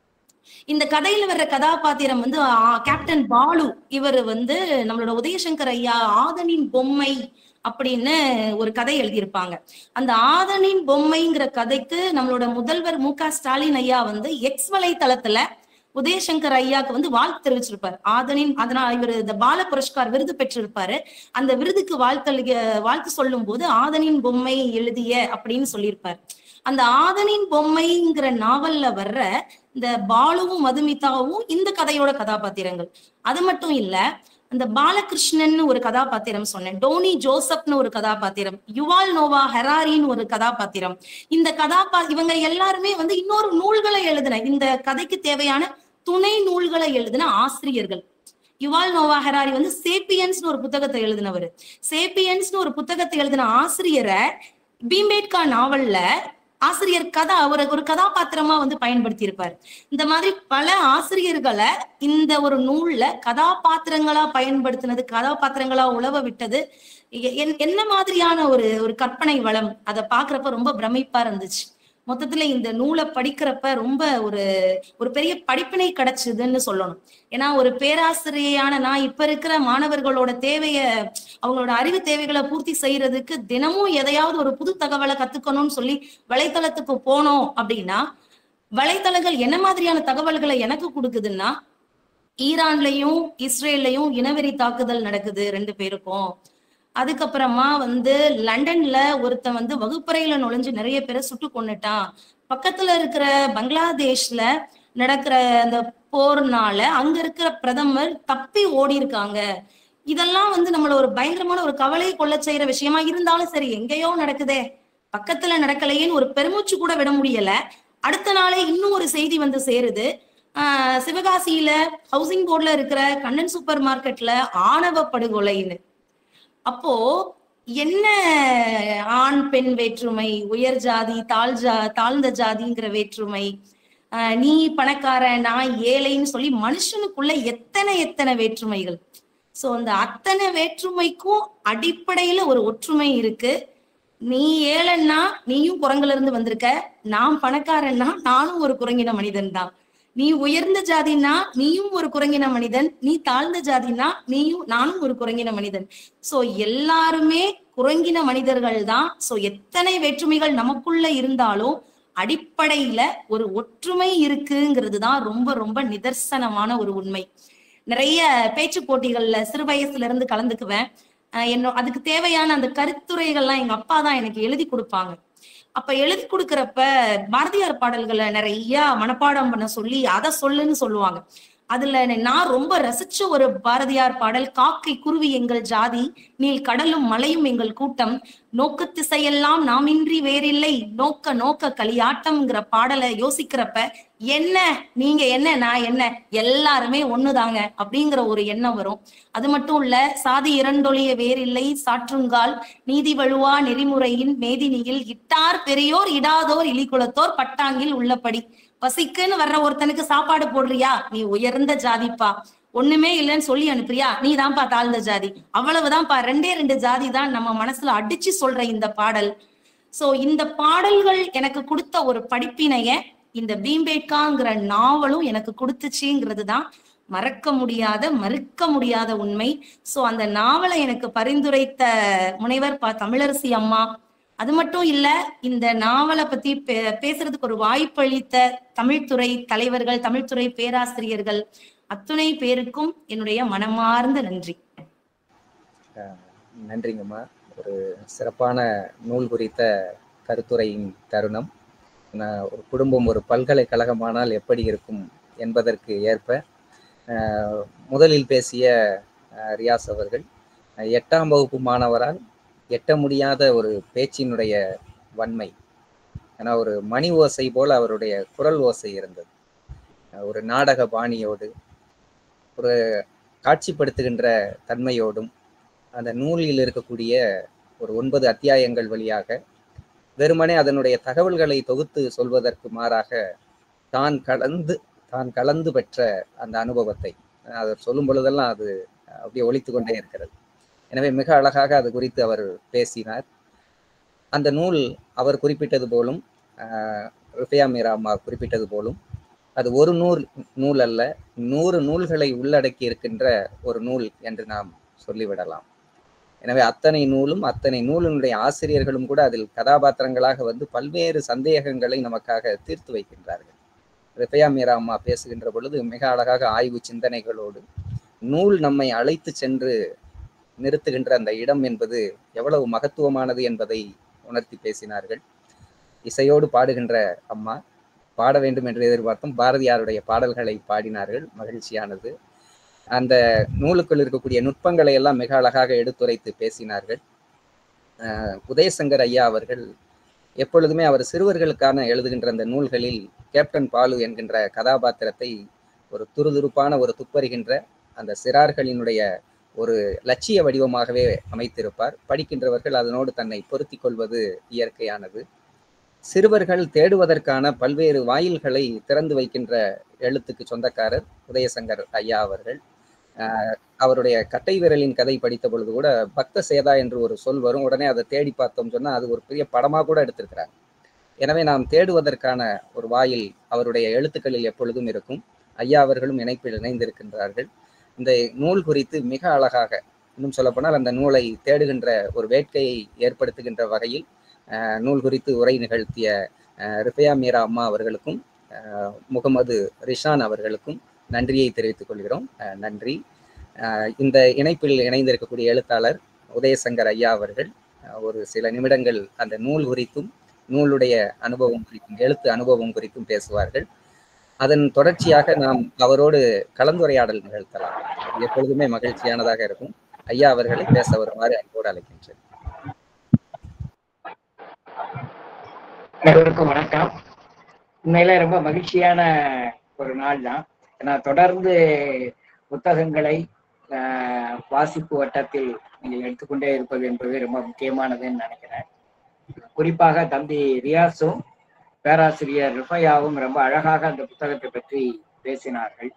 இந்த கதையில வர்ற கதாபாத்திரம் வந்து ஆ, கேப்டன் பாலு இவர் வந்து நம்மளோட உதயசங்கர் ஐயா ஆதனின் பொம்மை அப்படின்னு ஒரு கதை எழுதியிருப்பாங்க அந்த ஆதனின் பொம்மைங்கிற கதைக்கு நம்மளோட முதல்வர் மு க ஸ்டாலின் ஐயா வந்து எக்ஸ் வலைத்தளத்துல உதயசங்கர் ஐயாக்கு வந்து வாழ்த்து தெரிவிச்சிருப்பார் ஆதனின் அதனால் இவர் இந்த பால புரஸ்கார் விருது பெற்றிருப்பாரு அந்த விருதுக்கு வாழ்த்து வாழ்த்து சொல்லும் போது ஆதனின் பொம்மை எழுதிய அப்படின்னு சொல்லியிருப்பார் அந்த ஆதனின் பொம்மைங்கிற நாவல்ல வர்ற இந்த பாலுவும் மதுமிதாவும் இந்த கதையோட கதாபாத்திரங்கள் அது மட்டும் இல்ல இந்த பாலகிருஷ்ணன் ஒரு கதாபாத்திரம் சொன்னேன் டோனி ஜோசப்னு ஒரு கதாபாத்திரம் யுவால் நோவா ஹெராரின்னு ஒரு கதாபாத்திரம் இந்த கதாபா இவங்க எல்லாருமே வந்து இன்னொரு நூல்களை எழுதின இந்த கதைக்கு தேவையான துணை நூல்களை எழுதின ஆசிரியர்கள் யுவால் நோவா ஹெராரி வந்து சேப்பியன்ஸ்னு ஒரு புத்தகத்தை எழுதினவர் சேப்பியன்ஸ்னு ஒரு புத்தகத்தை எழுதின ஆசிரியரை பீம்பேட்கா நாவல்ல ஆசிரியர் கதா ஒரு ஒரு கதாபாத்திரமா வந்து பயன்படுத்தி இருப்பார் இந்த மாதிரி பல ஆசிரியர்களை இந்த ஒரு நூல்ல கதாபாத்திரங்களா பயன்படுத்தினது கதாபாத்திரங்களா உழவ விட்டது எ- என்- என்ன மாதிரியான ஒரு ஒரு கற்பனை வளம் அதை பாக்குறப்ப ரொம்ப பிரமிப்பா இருந்துச்சு மொத்தத்துல இந்த நூலை படிக்கிறப்ப ரொம்ப ஒரு ஒரு பெரிய படிப்பினை கிடைச்சதுன்னு சொல்லணும் ஏன்னா ஒரு பேராசிரியையான நான் இப்ப இருக்கிற மாணவர்களோட தேவைய அவங்களோட அறிவு தேவைகளை பூர்த்தி செய்யறதுக்கு தினமும் எதையாவது ஒரு புது தகவலை கத்துக்கணும்னு சொல்லி வலைத்தளத்துக்கு போனோம் அப்படின்னா வலைத்தளங்கள் என்ன மாதிரியான தகவல்களை எனக்கு கொடுக்குதுன்னா ஈரான்லயும் இஸ்ரேல்லையும் இனவெறி தாக்குதல் நடக்குது ரெண்டு பேருக்கும் அதுக்கப்புறமா வந்து லண்டன்ல ஒருத்தன் வந்து வகுப்பறையில நுழைஞ்சு நிறைய பேரை சுட்டு கொன்னுட்டான் பக்கத்துல இருக்கிற பங்களாதேஷ்ல நடக்கிற அந்த போர்னால அங்க இருக்கிற பிரதமர் தப்பி ஓடி இருக்காங்க இதெல்லாம் வந்து நம்மள ஒரு பயங்கரமான ஒரு கவலையை கொள்ள செய்யற விஷயமா இருந்தாலும் சரி எங்கேயோ நடக்குதே பக்கத்துல நடக்கலையேன்னு ஒரு பெருமூச்சு கூட விட முடியல அடுத்த நாளே இன்னும் ஒரு செய்தி வந்து சேருது ஆஹ் சிவகாசியில ஹவுசிங் போர்ட்ல இருக்கிற கண்ணன் சூப்பர் மார்க்கெட்ல ஆணவ படுகொலைன்னு அப்போ என்ன ஆண் பெண் வேற்றுமை உயர் ஜாதி தாழ் ஜா தாழ்ந்த ஜாதிங்கிற வேற்றுமை ஆஹ் நீ பணக்காரன் நான் ஏழைன்னு சொல்லி மனுஷனுக்குள்ள எத்தனை எத்தனை வேற்றுமைகள் சோ அந்த அத்தனை வேற்றுமைக்கும் அடிப்படையில ஒரு ஒற்றுமை இருக்கு நீ ஏழைன்னா நீயும் குரங்குல இருந்து வந்திருக்க நான் பணக்காரன்னா நானும் ஒரு குரங்கின மனிதன் தான் நீ உயர்ந்த ஜாதினா நீயும் ஒரு குரங்கின மனிதன் நீ தாழ்ந்த ஜாதினா நீயும் நானும் ஒரு குரங்கின மனிதன் சோ எல்லாருமே குரங்கின மனிதர்கள் தான் சோ எத்தனை வேற்றுமைகள் நமக்குள்ள இருந்தாலும் அடிப்படையில ஒரு ஒற்றுமை இருக்குங்கிறது தான் ரொம்ப ரொம்ப நிதர்சனமான ஒரு உண்மை நிறைய பேச்சு போட்டிகள்ல சிறு வயசுல இருந்து கலந்துக்குவேன் அஹ் என்ன அதுக்கு தேவையான அந்த கருத்துரைகள்லாம் எங்க அப்பா தான் எனக்கு எழுதி கொடுப்பாங்க அப்ப எழுதி கொடுக்கறப்ப பாரதியார் பாடல்களை நிறைய மனப்பாடம் பண்ண சொல்லி அதை சொல்லுன்னு சொல்லுவாங்க அதுல நான் ரொம்ப ரசிச்ச ஒரு பாரதியார் பாடல் காக்கை குருவி எங்கள் ஜாதி நீல் கடலும் மலையும் எங்கள் கூட்டம் நோக்கு திசையெல்லாம் நாமின்றி வேறில்லை நோக்க நோக்க களியாட்டம்ங்கிற பாடலை யோசிக்கிறப்ப என்ன நீங்க என்ன நான் என்ன எல்லாருமே ஒண்ணுதாங்க அப்படிங்கிற ஒரு எண்ணம் வரும் அது மட்டும் இல்ல சாதி இரண்டொழிய வேறில்லை சாற்றுங்கால் நீதி வழுவா நெறிமுறையின் மேதினியில் இட்டார் பெரியோர் இடாதோர் இலிகுலத்தோர் பட்டாங்கில் உள்ளபடி பசிக்குன்னு வர்ற ஒருத்தனுக்கு சாப்பாடு போடுறியா நீ உயர்ந்த ஜாதிப்பா ஒண்ணுமே இல்லைன்னு சொல்லி அனுப்புறியா நீ தான்ப்பா தாழ்ந்த ஜாதி அவ்வளவுதான்ப்பா ரெண்டே ரெண்டு ஜாதி தான் நம்ம மனசுல அடிச்சு சொல்ற இந்த பாடல் சோ இந்த பாடல்கள் எனக்கு கொடுத்த ஒரு படிப்பினைய இந்த பீம்பேட்காங்கிற நாவலும் எனக்கு கொடுத்துச்சுங்கிறது தான் மறக்க முடியாத மறுக்க முடியாத உண்மை சோ அந்த நாவலை எனக்கு பரிந்துரைத்த முனைவர் ப தமிழரசி அம்மா அது மட்டும் இல்ல இந்த நாவலை பத்தி பே- பேசுறதுக்கு ஒரு வாய்ப்பளித்த தமிழ்துறை தலைவர்கள் தமிழ்துறை பேராசிரியர்கள் அத்துணை பேருக்கும் என்னுடைய மனமார்ந்த நன்றி நன்றிங்கம்மா ஒரு சிறப்பான நூல் குறித்த கருத்துரையின் தருணம் நான் ஒரு குடும்பம் ஒரு பல்கலைக்கழகமானால் எப்படி இருக்கும் என்பதற்கு ஏற்ப அஹ், முதலில் பேசிய அஹ், ரியாஸ் அவர்கள் அஹ், எட்டாம் வகுப்பு மாணவரால் எட்ட முடியாத ஒரு பேச்சினுடைய வன்மை ஏன்னா ஒரு மணி ஓசை போல அவருடைய குரல் ஓசை இருந்தது அஹ், ஒரு நாடக பாணியோடு ஒரு காட்சிப்படுத்துகின்ற தன்மையோடும் அந்த நூலில் இருக்கக்கூடிய ஒரு ஒன்பது அத்தியாயங்கள் வழியாக வெறுமனே அதனுடைய தகவல்களை தொகுத்து சொல்வதற்கு மாறாக தான் கலந்து தான் கலந்து பெற்ற அந்த அனுபவத்தை அதை சொல்லும் பொழுதெல்லாம் அது அப்படியே ஒலித்து கொண்டே இருக்கிறது எனவே மிக அழகாக அது குறித்து அவர் பேசினார் அந்த நூல் அவர் குறிப்பிட்டது போலும் ஆஹ், ருஃபியா மீரா அம்மா குறிப்பிட்டது போலும் அது ஒரு நூல் நூல் அல்ல நூறு நூல்களை உள்ளடக்கி இருக்கின்ற ஒரு நூல் என்று நாம் சொல்லிவிடலாம் எனவே அத்தனை நூலும் அத்தனை நூலினுடைய ஆசிரியர்களும் கூட அதில் கதாபாத்திரங்களாக வந்து பல்வேறு சந்தேகங்களை நமக்காக தீர்த்து வைக்கின்றார்கள் ரிஃபையா மீரா அம்மா பேசுகின்ற பொழுது மிக அழகாக ஆய்வு சிந்தனைகளோடு நூல் நம்மை அழைத்து சென்று நிறுத்துகின்ற அந்த இடம் என்பது எவ்வளவு மகத்துவமானது என்பதை உணர்த்தி பேசினார்கள் இசையோடு பாடுகின்ற அம்மா பாட வேண்டும் என்று எதிர்பார்த்தும் பாரதியாருடைய பாடல்களை பாடினார்கள் மகிழ்ச்சியானது அந்த நூலுக்குள் இருக்கக்கூடிய நுட்பங்களை எல்லாம் மிக அழகாக எடுத்துரைத்து பேசினார்கள் அஹ் உதயசங்கர் ஐயா அவர்கள் எப்பொழுதுமே அவர் சிறுவர்களுக்கான எழுதுகின்ற அந்த நூல்களில் கேப்டன் பாலு என்கின்ற கதாபாத்திரத்தை ஒரு துருதுருப்பான ஒரு துப்பறிகின்ற அந்த சிறார்களினுடைய ஒரு லட்சிய வடிவமாகவே அமைத்திருப்பார் படிக்கின்றவர்கள் அதனோடு தன்னை பொருத்தி கொள்வது இயற்கையானது சிறுவர்கள் தேடுவதற்கான பல்வேறு வாயில்களை திறந்து வைக்கின்ற எழுத்துக்கு சொந்தக்காரர் உதயசங்கர் ஐயா அவர்கள் ஆஹ் அவருடைய கட்டை விரலின் கதை படித்த பொழுது கூட பக்த சேதா என்று ஒரு சொல் வரும் உடனே அதை தேடி பார்த்தோம் சொன்னா அது ஒரு பெரிய படமா கூட எடுத்திருக்கிறாங்க எனவே நாம் தேடுவதற்கான ஒரு வாயில் அவருடைய எழுத்துக்களில் எப்பொழுதும் இருக்கும் ஐயா அவர்களும் இணைப்பில் இணைந்திருக்கின்றார்கள் இந்த நூல் குறித்து மிக அழகாக இன்னும் சொல்லப்போனால் அந்த நூலை தேடுகின்ற ஒரு வேட்கையை ஏற்படுத்துகின்ற வகையில் ஆஹ் நூல் குறித்து உரை நிகழ்த்திய ஆஹ் ரிஃபையா மீரா அம்மா அவர்களுக்கும் ஆஹ் முகமது ரிஷான் அவர்களுக்கும் நன்றியை தெரிவித்துக் கொள்கிறோம் ஆஹ் நன்றி ஆஹ் இந்த இணைப்பில் இணைந்திருக்கக்கூடிய எழுத்தாளர் உதயசங்கர் ஐயா அவர்கள் ஆஹ் ஒரு சில நிமிடங்கள் அந்த நூல் குறித்தும் நூலுடைய அனுபவம் குறித்தும் எழுத்து அனுபவம் குறித்தும் பேசுவார்கள் அதன் தொடர்ச்சியாக நாம் அவரோடு கலந்துரையாடல் நிகழ்த்தலாம் அது எப்பொழுதுமே மகிழ்ச்சியானதாக இருக்கும் ஐயா அவர்களை பேச வருமாறு அன்போடு அழைக்கின்றேன் அனைவருக்கும் வணக்கம் உண்மையில ரொம்ப மகிழ்ச்சியான ஒரு நாள் தான் ஏன்னா தொடர்ந்து புத்தகங்களை ஆஹ், வாசிப்பு வட்டத்தில் நீங்கள் எடுத்துக்கொண்டே இருப்பது என்பது ரொம்ப முக்கியமானதுன்னு நினைக்கிறேன் குறிப்பாக தம்பி ரியாஸும் பேராசிரியர் ரிஃபையாவும் ரொம்ப அழகாக அந்த புத்தகத்தை பற்றி பேசினார்கள்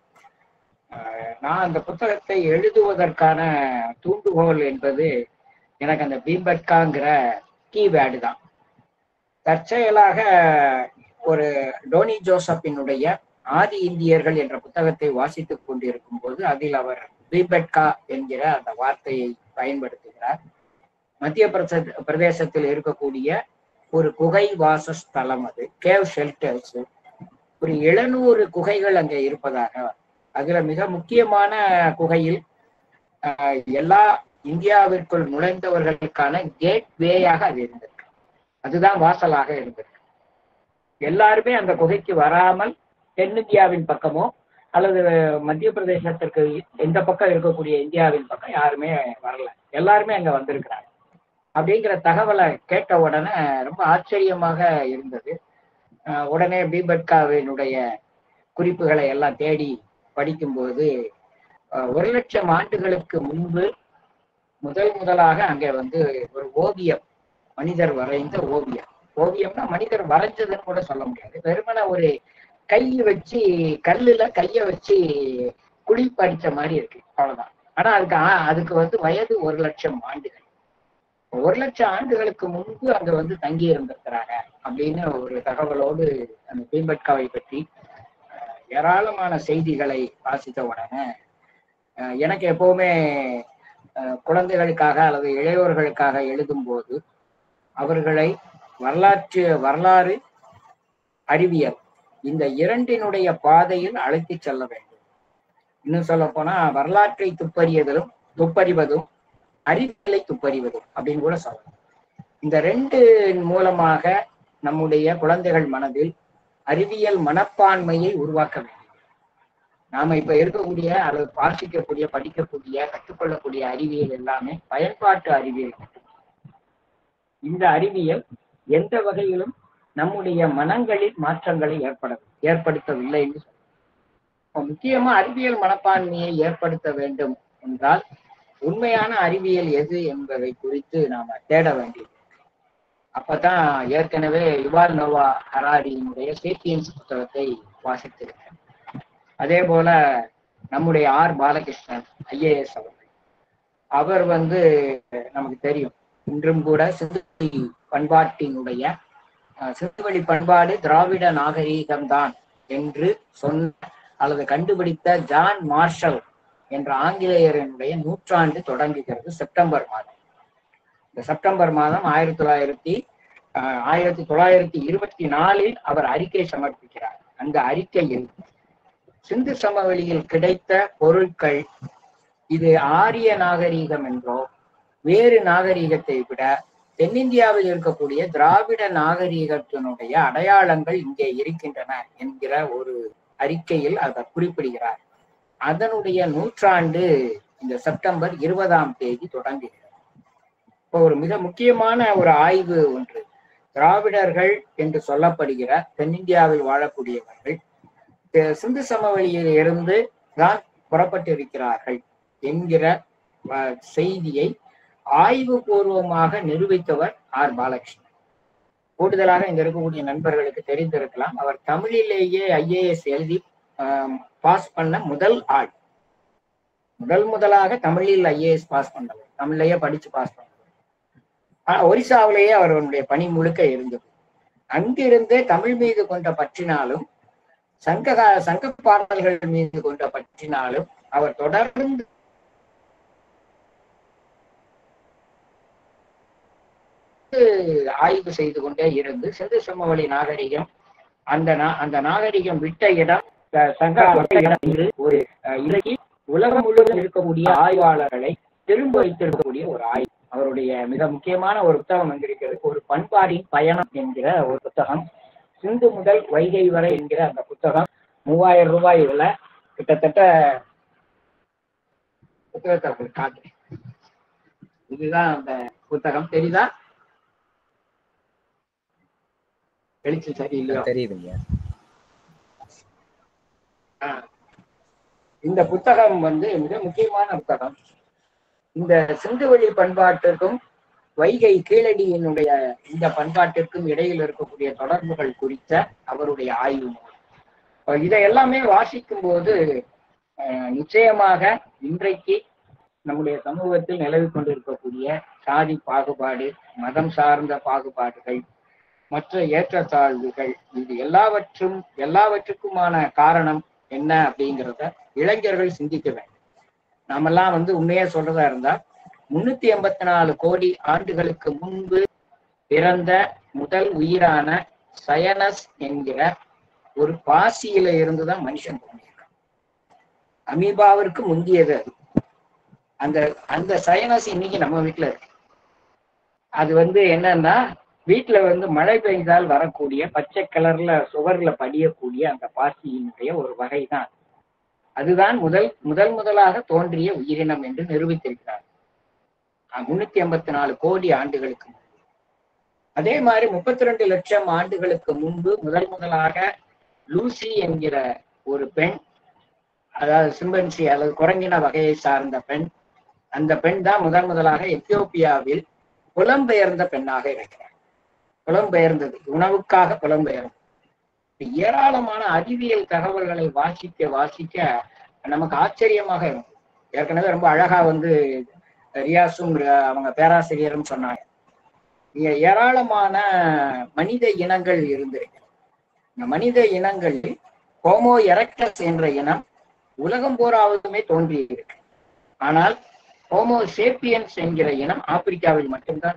ஆஹ், நான் அந்த புத்தகத்தை எழுதுவதற்கான தூண்டுகோல் என்பது எனக்கு அந்த பீம்பட்காங்கிற கீவேர்டு தான் தற்செயலாக ஒரு டோனி ஜோசப்பினுடைய ஆதி இந்தியர்கள் என்ற புத்தகத்தை வாசித்துக் கொண்டிருக்கும் போது அதில் அவர் பீபட்கா என்கிற அந்த வார்த்தையை பயன்படுத்துகிறார் மத்திய பிரச- பிரதேசத்தில் இருக்கக்கூடிய ஒரு குகை வாசஸ்தலம் அது கேவ் ஷெல்டர்ஸ் ஒரு எழுநூறு குகைகள் அங்கே இருப்பதாக அதுல மிக முக்கியமான குகையில் ஆஹ், எல்லா இந்தியாவிற்குள் நுழைந்தவர்களுக்கான கேட் வேயாக அது இருந்தது அதுதான் வாசலாக இருந்தது எல்லாருமே அந்த குகைக்கு வராமல் தென்னிந்தியாவின் பக்கமோ அல்லது மத்திய பிரதேசத்திற்கு எந்த பக்கம் இருக்கக்கூடிய இந்தியாவின் பக்கம் யாருமே வரல எல்லாருமே அங்க வந்திருக்கிறாங்க அப்படிங்கிற தகவலை கேட்ட உடனே ரொம்ப ஆச்சரியமாக இருந்தது அஹ் உடனே பீபட்காவினுடைய குறிப்புகளை எல்லாம் தேடி படிக்கும்போது அஹ் ஒரு லட்சம் ஆண்டுகளுக்கு முன்பு முதல் முதலாக அங்கே வந்து ஒரு ஓவியம் மனிதர் வரைந்த ஓவியம் ஓவியம்னா மனிதர் வரைஞ்சதுன்னு கூட சொல்ல முடியாது வெறுமனே ஒரு கை வச்சு கல்லுல கைய வச்சு குழி படிச்ச மாதிரி இருக்கு அவ்வளவுதான் ஆனா அதுக்கு ஆ- அதுக்கு வந்து வயது ஒரு லட்சம் ஆண்டுகள் ஒரு லட்சம் ஆண்டுகளுக்கு முன்பு அங்க வந்து தங்கி இருந்திருக்கிறாங்க அப்படின்னு ஒரு தகவலோடு அந்த பீம்பட்காவை பற்றி அஹ், ஏராளமான செய்திகளை வாசித்த உடனே அஹ், எனக்கு எப்பவுமே அஹ், குழந்தைகளுக்காக அல்லது இளையோர்களுக்காக எழுதும்போது அவர்களை வரலாற்று வரலாறு அறிவியல் இந்த இரண்டினுடைய பாதையில் அழைத்துச் செல்ல வேண்டும் இன்னும் சொல்ல போனா வரலாற்றை துப்பறியதிலும் துப்பறிவதும் அறிவியலை துப்பறிவதும் அப்படின்னு கூட சொல்லலாம் இந்த ரெண்டு மூலமாக நம்முடைய குழந்தைகள் மனதில் அறிவியல் மனப்பான்மையை உருவாக்க வேண்டும் நாம இப்ப இருக்கக்கூடிய அல்லது வாசிக்கக்கூடிய படிக்கக்கூடிய கற்றுக்கொள்ளக்கூடிய அறிவியல் எல்லாமே பயன்பாட்டு அறிவியல் இந்த அறிவியல் எந்த வகையிலும் நம்முடைய மனங்களில் மாற்றங்களை ஏற்பட ஏற்படுத்தவில்லை என்று சொல்லலாம். இப்ப முக்கியமா அறிவியல் மனப்பான்மையை ஏற்படுத்த வேண்டும் என்றால் உண்மையான அறிவியல் எது என்பதை குறித்து நாம தேட வேண்டியது அப்பதான் ஏற்கனவே யுவால் நோவா ஹராரியினுடைய சேப்பியன்ஸ் புத்தகத்தை வாசித்திருக்கேன் அதே போல நம்முடைய ஆர் பாலகிருஷ்ணன் ஐஏஎஸ் அவர்கள் அவர் வந்து நமக்கு தெரியும் இன்றும் கூட சிந்துவெளி பண்பாட்டினுடைய அஹ், சிந்துவெளி பண்பாடு திராவிட நாகரீகம்தான் என்று சொன்ன அல்லது கண்டுபிடித்த ஜான் மார்ஷல் என்ற ஆங்கிலேயரினுடைய நூற்றாண்டு தொடங்குகிறது செப்டம்பர் மாதம் இந்த செப்டம்பர் மாதம் ஆயிரத்தி தொள்ளாயிரத்தி அஹ், ஆயிரத்தி தொள்ளாயிரத்தி இருபத்தி நாலில் அவர் அறிக்கை சமர்ப்பிக்கிறார் அந்த அறிக்கையில் சிந்து சமவெளியில் கிடைத்த பொருட்கள் இது ஆரிய நாகரீகம் என்றோ வேறு நாகரீகத்தை விட தென்னிந்தியாவில் இருக்கக்கூடிய திராவிட நாகரீகத்தினுடைய அடையாளங்கள் இங்கே இருக்கின்றன என்கிற ஒரு அறிக்கையில் அவர் குறிப்பிடுகிறார் அதனுடைய நூற்றாண்டு இந்த செப்டம்பர் இருபதாம் தேதி தொடங்குகிறது இப்போ ஒரு மிக முக்கியமான ஒரு ஆய்வு ஒன்று திராவிடர்கள் என்று சொல்லப்படுகிற தென்னிந்தியாவில் வாழக்கூடியவர்கள் தெ- சிந்து சமவெளியில் இருந்து தான் புறப்பட்டிருக்கிறார்கள் என்கிற அஹ், செய்தியை ஆய்வு பூர்வமாக நிரூபித்தவர் ஆர் பாலகிருஷ்ணன் கூடுதலாக இங்க இருக்கக்கூடிய நண்பர்களுக்கு தெரிந்திருக்கலாம் அவர் தமிழிலேயே ஐஏஎஸ் எழுதி பாஸ் பண்ண முதல் ஆள் முதல் முதலாக தமிழில் ஐஏஎஸ் பாஸ் பண்ணவர் தமிழ்லயே படிச்சு பாஸ் பண்ணவர் ஆனா, ஒரிசாவிலேயே அவருடைய பணி முழுக்க இருந்தது அங்கிருந்தே தமிழ் மீது கொண்ட பற்றினாலும் சங்க சங்க பாடல்கள் மீது கொண்ட பற்றினாலும் அவர் தொடர்ந்து ஆய்வு செய்து கொண்டே இருந்து சிந்து சமவெளி நாகரிகம் அந்த நா- அந்த நாகரிகம் விட்ட இடம் அஹ், சங்க விட்ட இடம் என்று ஒரு அஹ், இலக்கி உலகம் முழுவதும் இருக்கக்கூடிய ஆய்வாளர்களை திரும்ப வைத்திருக்கக்கூடிய ஒரு ஆய்வு அவருடைய மிக முக்கியமான ஒரு புத்தகம் வந்திருக்கிறது ஒரு பண்பாடின் பயணம் என்கிற ஒரு புத்தகம் சிந்து முதல் வைகை வரை என்கிற அந்த புத்தகம் மூவாயிரம் ரூபாய் விலை கிட்டத்தட்ட புத்தகத்தை உங்களுக்கு காட்டுறேன் இதுதான் அந்த புத்தகம் தெரியுதா வெளிச்சம் சரியில்லையோ தெரியுதுங்க ஆ. இந்த புத்தகம் வந்து மிக முக்கியமான புத்தகம் இந்த சிந்துவெளி பண்பாட்டிற்கும் வைகை கீழடியினுடைய இந்த பண்பாட்டிற்கும் இடையில் இருக்கக்கூடிய தொடர்புகள் குறித்த அவருடைய ஆய்வு நூல். இப்ப இதை எல்லாமே வாசிக்கும் போது அஹ், நிச்சயமாக இன்றைக்கு நம்முடைய சமூகத்தில் நிலவி கொண்டிருக்கக்கூடிய சாதி பாகுபாடு மதம் சார்ந்த பாகுபாடுகள் மற்ற ஏற்றத்தாழ்வுகள் இது எல்லாவற்றும் எல்லாவற்றுக்குமான காரணம் என்ன அப்படிங்கிறத இளைஞர்கள் சிந்திக்க வேண்டும் நாமெல்லாம் வந்து உண்மையா சொல்றதா இருந்தா முன்னூத்தி எண்பத்தி நாலு கோடி ஆண்டுகளுக்கு முன்பு பிறந்த முதல் உயிரான சயனஸ் என்கிற ஒரு பாசியில இருந்துதான் மனுஷன் தோன்றியிருக்கான் அமீபாவிற்கு முந்தியது அது அந்த அந்த சயனஸ் இன்னைக்கு நம்ம வீட்டுல இருக்கு அது வந்து என்னன்னா வீட்டுல வந்து மழை பெய்தால் வரக்கூடிய பச்சை கலர்ல சுவர்ல படியக்கூடிய அந்த பாசியினுடைய ஒரு வகை தான் அதுதான் முதல் முதல் முதலாக தோன்றிய உயிரினம் என்று நிரூபித்திருக்கிறார் முன்னூத்தி எண்பத்தி நாலு கோடி ஆண்டுகளுக்கு முன்பு அதே மாதிரி முப்பத்தி ரெண்டு லட்சம் ஆண்டுகளுக்கு முன்பு முதல் முதலாக லூசி என்கிற ஒரு பெண் அதாவது சிம்பன்சி அல்லது குரங்கின வகையை சார்ந்த பெண் அந்த பெண் தான் முதன் முதலாக எத்தியோப்பியாவில் புலம்பெயர்ந்த பெண்ணாக இருக்கிறார் புலம்பெயர்ந்தது உணவுக்காக புலம்பெயர்ந்தது ஏராளமான அறிவியல் தகவல்களை வாசிக்க வாசிக்க நமக்கு ஆச்சரியமாக இருக்கும் ஏற்கனவே ரொம்ப அழகா வந்து ரியாஸும் அவங்க பேராசிரியரும் சொன்னாங்க இங்க ஏராளமான மனித இனங்கள் இருந்திருக்கு இந்த மனித இனங்களில் ஹோமோ எரக்டஸ் என்ற இனம் உலகம் பூராவதுமே தோன்றி இருக்கு ஆனால் ஹோமோ சேப்பியன்ஸ் என்கிற இனம் ஆப்பிரிக்காவில் மட்டும்தான்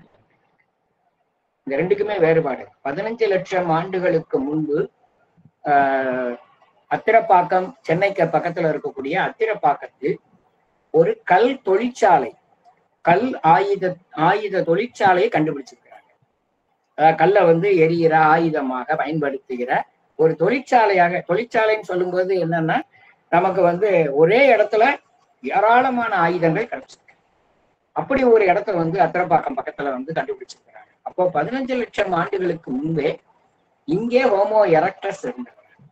இந்த ரெண்டுக்குமே வேறுபாடு பதினஞ்சு லட்சம் ஆண்டுகளுக்கு முன்பு ஆஹ் அத்திரப்பாக்கம் சென்னைக்கு பக்கத்துல இருக்கக்கூடிய அத்திரப்பாக்கத்தில் ஒரு கல் தொழிற்சாலை கல் ஆயுத ஆயுத தொழிற்சாலையை கண்டுபிடிச்சிருக்கிறாங்க அதாவது கல்லை வந்து எரிகிற ஆயுதமாக பயன்படுத்துகிற ஒரு தொழிற்சாலையாக தொழிற்சாலைன்னு சொல்லும்போது என்னன்னா நமக்கு வந்து ஒரே இடத்துல ஏராளமான ஆயுதங்கள் கிடைச்சிருக்கு அப்படி ஒரு இடத்த வந்து அத்திரப்பாக்கம் பக்கத்துல வந்து கண்டுபிடிச்சிருக்கிறாங்க அப்போ பதினஞ்சு லட்சம் ஆண்டுகளுக்கு முன்பே இங்கே ஹோமோ எரக்டஸ் இருந்தது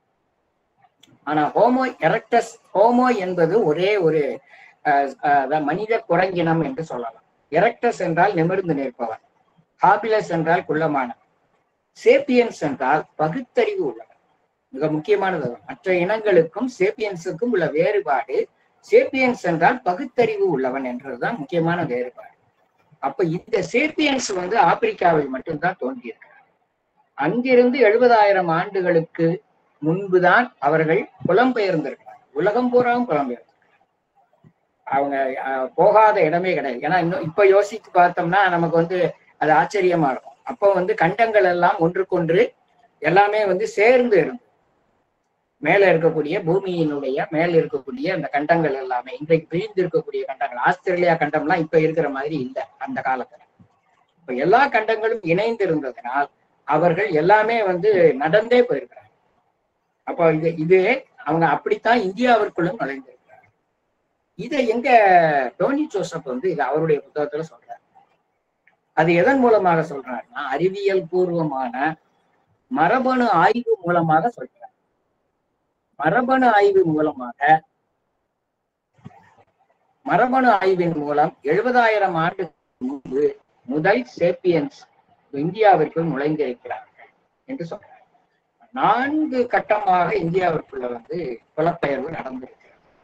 ஆனா ஹோமோ எரக்டஸ் ஹோமோ என்பது ஒரே ஒரு அஹ், அஹ், மனித குரங்கினம் என்று சொல்லலாம் எரக்டஸ் என்றால் நிமிர்ந்து நிற்பவன் ஹாபிலஸ் என்றால் குள்ளமானவன் சேப்பியன்ஸ் என்றால் பகுத்தறிவு உள்ளவன் மிக முக்கியமானது அது. மற்ற இனங்களுக்கும் சேப்பியன்ஸுக்கும் உள்ள வேறுபாடு சேப்பியன்ஸ் என்றால் பகுத்தறிவு உள்ளவன் என்றதுதான் முக்கியமான வேறுபாடு அப்ப இந்த சேப்பியன்ஸ் வந்து ஆப்பிரிக்காவில் மட்டும்தான் தோன்றியிருக்கிறார் அங்கிருந்து எழுபதாயிரம் ஆண்டுகளுக்கு முன்புதான் அவர்கள் புலம்பெயர்ந்திருக்கிறார் உலகம் பூராவும் புலம்பெயர்ந்து அவங்க அஹ், போகாத இடமே கிடையாது ஏன்னா இன்னும் இப்ப யோசித்து பார்த்தோம்னா நமக்கு வந்து அது ஆச்சரியமா இருக்கும் அப்போ வந்து கண்டங்கள் எல்லாம் ஒன்றுக்கொன்று எல்லாமே வந்து சேர்ந்து இருந்தது மேல இருக்கக்கூடிய பூமியினுடைய மேல இருக்கக்கூடிய அந்த கண்டங்கள் எல்லாமே இன்றைக்கு பிரிந்து இருக்கக்கூடிய கண்டங்கள் ஆஸ்திரேலியா கண்டம்லாம் இப்ப இருக்கிற மாதிரி இல்லை அந்த காலத்துல இப்ப எல்லா கண்டங்களும் இணைந்து இருந்ததனால் அவர்கள் எல்லாமே வந்து நடந்தே போயிருக்கிறாங்க அப்போ இது இது அவங்க அப்படித்தான் இந்தியாவிற்குள்ளும் நுழைந்திருக்கிறார் இதை எங்க டோனி ஜோசப் வந்து இது அவருடைய புத்தகத்துல சொல்றார் அது எதன் மூலமாக சொல்றாருன்னா அறிவியல் பூர்வமான மரபணு ஆய்வு மூலமாக சொல்றார் மரபணு ஆய்வு மூலமாக மரபணு ஆய்வின் மூலம் எழுபதாயிரம் ஆண்டு முன்பு முதல் சேப்பியன்ஸ் இந்தியாவிற்குள் நுழைந்திருக்கிறார்கள் என்று சொல்றார் நான்கு கட்டமாக இந்தியாவிற்குள்ள வந்து புலப்பெயர்வு நடந்திருக்கிறது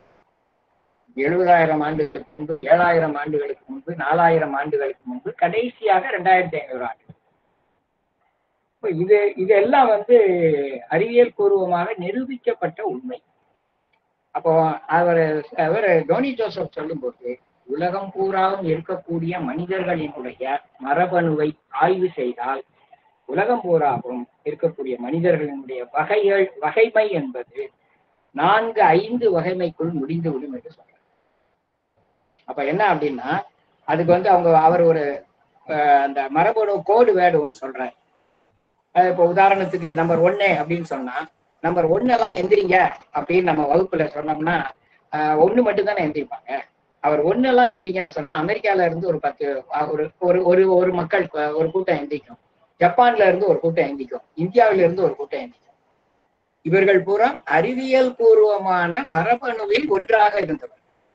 எழுபதாயிரம் ஆண்டுகளுக்கு முன்பு ஏழாயிரம் ஆண்டுகளுக்கு முன்பு நாலாயிரம் ஆண்டுகளுக்கு முன்பு கடைசியாக ரெண்டாயிரத்தி ஐநூறு ஆண்டு இப்ப இது இதெல்லாம் வந்து அறிவியல் பூர்வமாக நிரூபிக்கப்பட்ட உண்மை அப்போ அவர் அவர் டோனி ஜோசப் சொல்லும்போது உலகம் பூராவும் இருக்கக்கூடிய மனிதர்களினுடைய மரபணுவை ஆய்வு செய்தால் உலகம் பூராவும் இருக்கக்கூடிய மனிதர்களினுடைய வகைகள் வகைமை என்பது நான்கு ஐந்து வகைமைக்குள் முடிந்துவிடும் என்று சொல்றார் அப்ப என்ன அப்படின்னா அதுக்கு வந்து அவங்க அவர் ஒரு அஹ், அந்த மரபணு கோடு வேர்டு சொல்றார் அஹ் இப்போ உதாரணத்துக்கு நம்பர் ஒன்னு அப்படின்னு சொன்னா நம்பர் ஒன்னு எல்லாம் எந்திரிங்க அப்படின்னு நம்ம வகுப்புல சொன்னோம்னா ஆஹ் ஒண்ணு மட்டும் தானே எந்திரிப்பாங்க அவர் ஒண்ணு எல்லாம் எந்திரிங்கன்னு சொன்னா அமெரிக்கால இருந்து ஒரு பத்து ஆஹ் ஒரு ஒரு ஒரு ஒரு மக்கள் ஆஹ் ஒரு கூட்டம் எந்திரிக்கும் ஜப்பான்ல இருந்து ஒரு கூட்டம் எந்திரிக்கும் இந்தியாவில இருந்து ஒரு கூட்டம் எந்திரிக்கும் இவர்கள் பூரா அறிவியல் பூர்வமான மரபணுவில் ஒன்றாக இருந்தவர்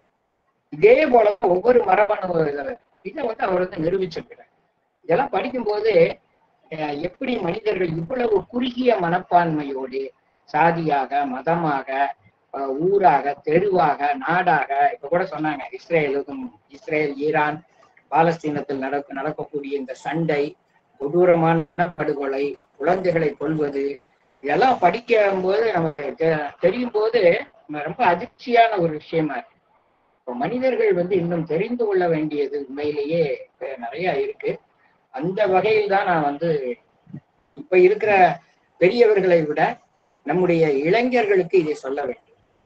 இதே போல ஒவ்வொரு மரபணு இத- இதை வந்து அவர் வந்து நிரூபிச்சிருக்கிறார் இதெல்லாம் படிக்கும்போது அஹ் எப்படி மனிதர்கள் இவ்வளவு குறுகிய மனப்பான்மையோடு சாதியாக மதமாக அஹ் ஊராக தெருவாக நாடாக இப்ப கூட சொன்னாங்க இஸ்ரேலுக்கும் இஸ்ரேல் ஈரான் பாலஸ்தீனத்தில் நடக்க நடக்கக்கூடிய இந்த சண்டை கொடூரமான படுகொலை குழந்தைகளை கொல்வது இதெல்லாம் படிக்கும் போது நமக்கு தெ- தெரியும் போது நம்ம ரொம்ப அதிர்ச்சியான ஒரு விஷயமா இருக்கு இப்போ மனிதர்கள் வந்து இன்னும் தெரிந்து கொள்ள வேண்டியது உண்மையிலேயே அஹ், நிறைய இருக்கு அந்த வகையில் தான் நான் வந்து இப்ப இருக்கிற பெரியவர்களை விட நம்முடைய இளைஞர்களுக்கு இதை சொல்ல வேண்டும்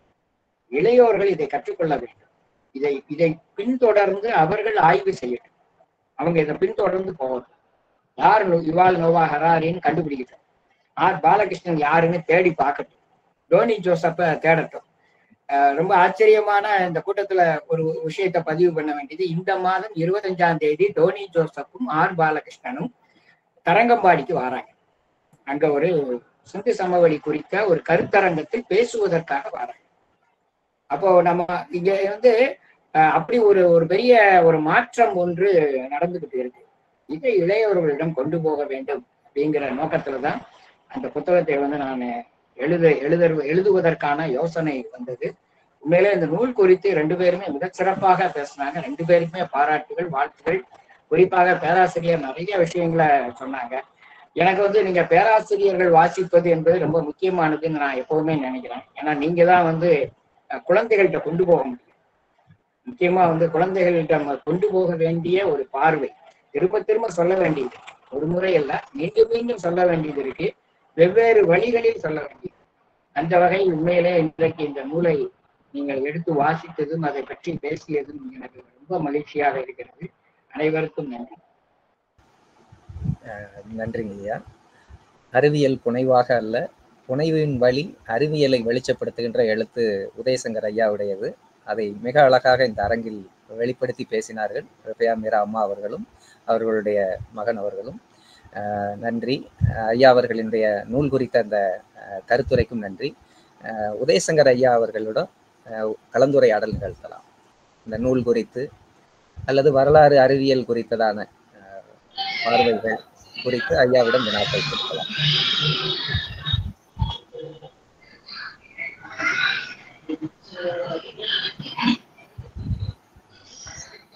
இளையோர்கள் இதை கற்றுக்கொள்ள வேண்டும் இதை இதை பின்தொடர்ந்து அவர்கள் ஆய்வு செய்யட்டும் அவங்க இதை பின்தொடர்ந்து போகணும் யார் நோ- யுவால் நோவா ஹராரின்னு கண்டுபிடிக்கட்டும் ஆர் பாலகிருஷ்ணன் யாருன்னு தேடி பார்க்கட்டும் டோனி ஜோசப்ப தேடட்டும் அஹ் ரொம்ப ஆச்சரியமான இந்த கூட்டத்துல ஒரு விஷயத்தை பதிவு பண்ண வேண்டியது இந்த மாதம் இருபத்தஞ்சாம் தேதி டோனி ஜோசப்பும் ஆர் பாலகிருஷ்ணனும் தரங்கம்பாடிக்கு வராங்க அங்க ஒரு சிந்து சமவெளி குறித்த ஒரு கருத்தரங்கத்தில் பேசுவதற்காக வராங்க அப்போ நம்ம இங்க வந்து அஹ், அப்படி ஒரு ஒரு பெரிய ஒரு மாற்றம் ஒன்று நடந்துகிட்டு இருக்கு இதை இளையவர்களிடம் கொண்டு போக வேண்டும் அப்படிங்கிற நோக்கத்துல தான் அந்த புத்தகத்தை வந்து நான் எழுத எழுத எழுதுவதற்கான யோசனை வந்தது உண்மையிலே இந்த நூல் குறித்து ரெண்டு பேருமே மிகச் சிறப்பாக பேசினாங்க ரெண்டு பேருக்குமே பாராட்டுகள் வாழ்த்துகள் குறிப்பாக பேராசிரியர் நிறைய விஷயங்களை சொன்னாங்க எனக்கு வந்து நீங்க பேராசிரியர்கள் வாசிப்பது என்பது ரொம்ப முக்கியமானதுன்னு நான் எப்பவுமே நினைக்கிறேன் ஏன்னா நீங்க தான் வந்து அஹ், குழந்தைகள்கிட்ட கொண்டு போக முடியும் முக்கியமா வந்து குழந்தைகள்கிட்ட நம்ம கொண்டு போக வேண்டிய ஒரு பார்வை திரும்ப திரும்ப சொல்ல வேண்டியது ஒரு முறை அல்ல மீண்டும் மீண்டும் சொல்ல வேண்டியது இருக்கு வெவ்வேறு வழிகளில் சொல்ல வேண்டியது அந்த வகையில் உண்மையிலே இன்றைக்கு இந்த நூலை நீங்கள் எடுத்து வாசித்ததும் அதை பற்றி பேசியதும் எனக்கு ரொம்ப மகிழ்ச்சியாக இருக்கிறது அனைவருக்கும் நன்றி நன்றிங்க ஐயா அறிவியல் புனைவாக அல்ல புனைவின் வழி அறிவியலை வெளிச்சப்படுத்துகின்ற எழுத்து உதயசங்கர் ஐயாவுடையது அதை மிக அழகாக இந்த அரங்கில் வெளிப்படுத்தி பேசினார்கள் ரபியா மீரா அம்மா அவர்களும் அவர்களுடைய மகன் அவர்களும் அஹ் நன்றி அஹ் ஐயா அவர்களினுடைய நூல் குறித்த அந்த அஹ், கருத்துரைக்கும் நன்றி அஹ் உதயசங்கர் ஐயா அவர்களுடன் அஹ், கலந்துரையாடல் நிகழ்த்தலாம் இந்த நூல் குறித்து அல்லது வரலாறு அறிவியல் குறித்ததான அஹ், பார்வைகள் குறித்து ஐயாவிடம் வினாக்கள் கொடுக்கலாம் Thank you.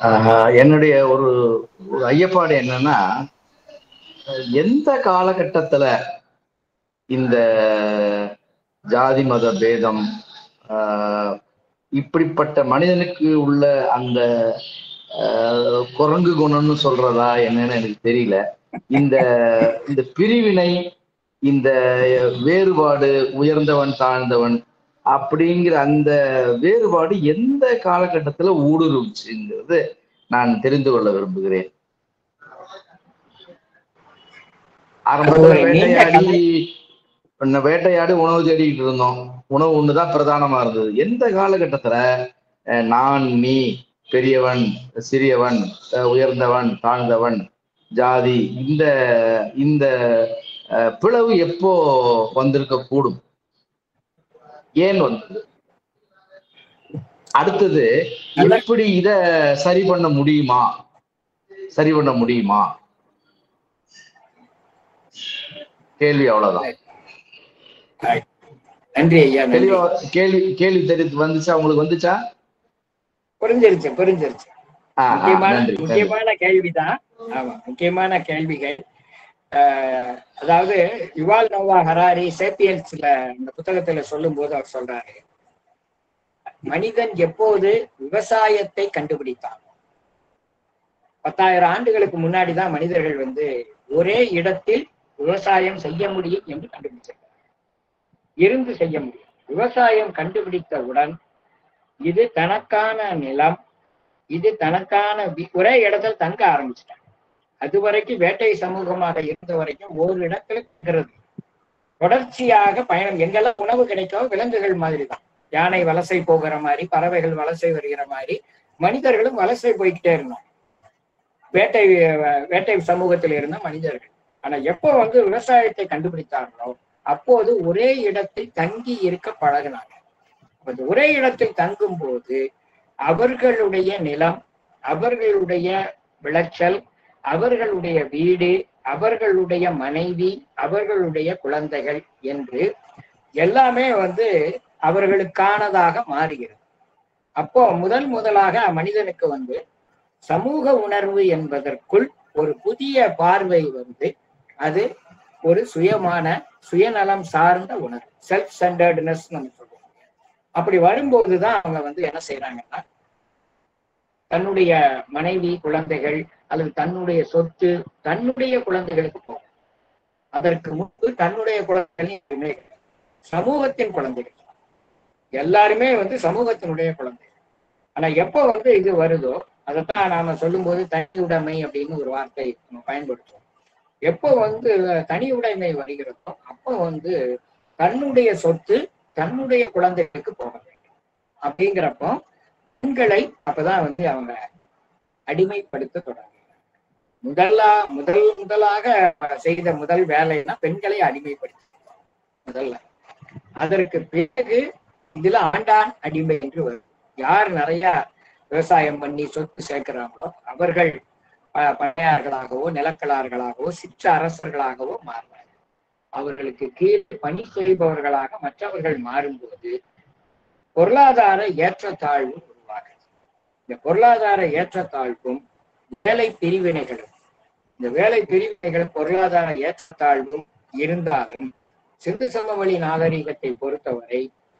ஆஹ் என்னுடைய ஒரு ஒரு ஐயப்பாடு என்னன்னா எந்த காலகட்டத்துல இந்த ஜாதி மத பேதம் ஆஹ் இப்படிப்பட்ட மனிதனுக்கு உள்ள அந்த ஆஹ் குரங்கு குணம்னு சொல்றதா என்னன்னு எனக்கு தெரியல இந்த இந்த பிரிவினை இந்த வேறுபாடு உயர்ந்தவன் தாழ்ந்தவன் அப்படிங்கிற அந்த வேறுபாடு எந்த காலகட்டத்துல ஊடுருவுச்சுங்கிறது நான் தெரிந்து கொள்ள விரும்புகிறேன் ஆரம்பத்துல ஒரு நீண்ட வேட்டையாடி பின்ன வேட்டையாடி உணவு தேடிக்கிட்டு இருந்தோம் உணவு ஒண்ணுதான் பிரதானமா இருந்தது எந்த காலகட்டத்துல அஹ், நான் நீ பெரியவன் சிறியவன் அஹ், உயர்ந்தவன் தாழ்ந்தவன் ஜாதி இந்த இந்த அஹ், பிளவு எப்போ வந்திருக்க கூடும் ஏன் வந்தது அடுத்தது எப்படி இத சரி பண்ண முடியுமா சரி பண்ண முடியுமா கேள்வி அவ்வளவுதான் நன்றி ஐயா நன்றி தெளிவா கேள்வி கேள்வி தெரிவித்து வந்துச்சா உங்களுக்கு வந்துச்சா புரிஞ்சிருச்சு புரிஞ்சிருச்சு ஆ, ஆ, முக்கியமான நன்றி நன்றி முக்கியமான கேள்விதான் ஆமா முக்கியமான கேள்விகள் ஆஹ் அதாவது யுவால் நோவா ஹராரி சேப்பியன்ஸ்ல இந்த புத்தகத்துல சொல்லும் போது அவர் சொல்றாரு மனிதன் எப்போது விவசாயத்தை கண்டுபிடித்தான் பத்தாயிரம் ஆண்டுகளுக்கு முன்னாடிதான் மனிதர்கள் வந்து ஒரே இடத்தில் விவசாயம் செய்ய முடியும் என்று கண்டுபிடிச்சார் இருந்து செய்ய முடியும் விவசாயம் கண்டுபிடித்தவுடன் இது தனக்கான நிலம் இது தனக்கான வி- ஒரே இடத்துல தங்க ஆரம்பிச்சிட்டாங்க அது வரைக்கும் வேட்டை சமூகமாக இருந்த வரைக்கும் ஒரு இடத்துல தங்குறது தொடர்ச்சியாக பயணம் எங்கெல்லாம் உணவு கிடைக்கும் விலங்குகள் மாதிரி தான் யானை வலசை போகிற மாதிரி பறவைகள் வலசை வருகிற மாதிரி மனிதர்களும் வலசை போய்கிட்டே இருந்தோம் வேட்டை அஹ், வேட்டை சமூகத்தில் இருந்த மனிதர்கள் ஆனா எப்போ வந்து விவசாயத்தை கண்டுபிடித்தார்களோ அப்போது ஒரே இடத்தில் தங்கி இருக்க பழகினாங்க அப்ப இந்த ஒரே இடத்தில் தங்கும் போது அவர்களுடைய நிலம் அவர்களுடைய விளைச்சல் அவர்களுடைய வீடு அவர்களுடைய மனைவி அவர்களுடைய குழந்தைகள் என்று எல்லாமே வந்து அவர்களுக்கானதாக மாறுகிறது அப்போ முதல் முதலாக மனிதனுக்கு வந்து சமூக உணர்வு என்பதற்குள் ஒரு புதிய பார்வை வந்து அது ஒரு சுயமான சுயநலம் சார்ந்த உணர்வு செல்ஃப் சென்டர்ட்னஸ் நம்ம சொல்லுவோம் அப்படி வரும்போதுதான் அவங்க வந்து என்ன செய்யறாங்கன்னா தன்னுடைய மனைவி குழந்தைகள் அல்லது தன்னுடைய சொத்து தன்னுடைய குழந்தைகளுக்கு போகும் அதற்கு முன்பு தன்னுடைய குழந்தைகள் எதுவுமே கிடையாது. சமூகத்தின் குழந்தைகள் எல்லாருமே வந்து சமூகத்தினுடைய குழந்தைகள் ஆனா எப்போ வந்து இது வருதோ அதைத்தான் நாம சொல்லும்போது தனி உடைமை அப்படின்னு ஒரு வார்த்தை நம்ம பயன்படுத்துவோம் எப்போ வந்து தனி உடைமை வருகிறதோ அப்போ வந்து தன்னுடைய சொத்து தன்னுடைய குழந்தைகளுக்கு போக வேண்டும் அப்படிங்கிறப்போ பெண்களை அப்பதான் வந்து அவங்க அடிமைப்படுத்த தொடங்குகிறாங்க முதலா முதல் முதலாக செய்த முதல் வேலைன்னா பெண்களை அடிமைப்படுத்த முதல்ல அதற்கு பிறகு இதுல ஆண்டான் அடிமை என்று வரும் யார் நிறைய விவசாயம் பண்ணி சொத்து சேர்க்கிறாங்களோ அவர்கள் ப- பண்ணையார்களாகவோ நிலக்கலார்களாகவோ சிற்ற அரசர்களாகவோ மாறுவார்கள் அவர்களுக்கு கீழ் பணி செய்பவர்களாக மற்றவர்கள் மாறும்போது பொருளாதார ஏற்றத்தாழ்வு உருவாகுது இந்த பொருளாதார ஏற்றத்தாழ்வும் வேலை பிரிவினைகளும் இந்த வேலை பிரிவினைகளும் பொருளாதார ஏற்றத்தாழ்வும் இருந்தாலும் சிந்து சமவெளி நாகரிகத்தை பொறுத்தவரை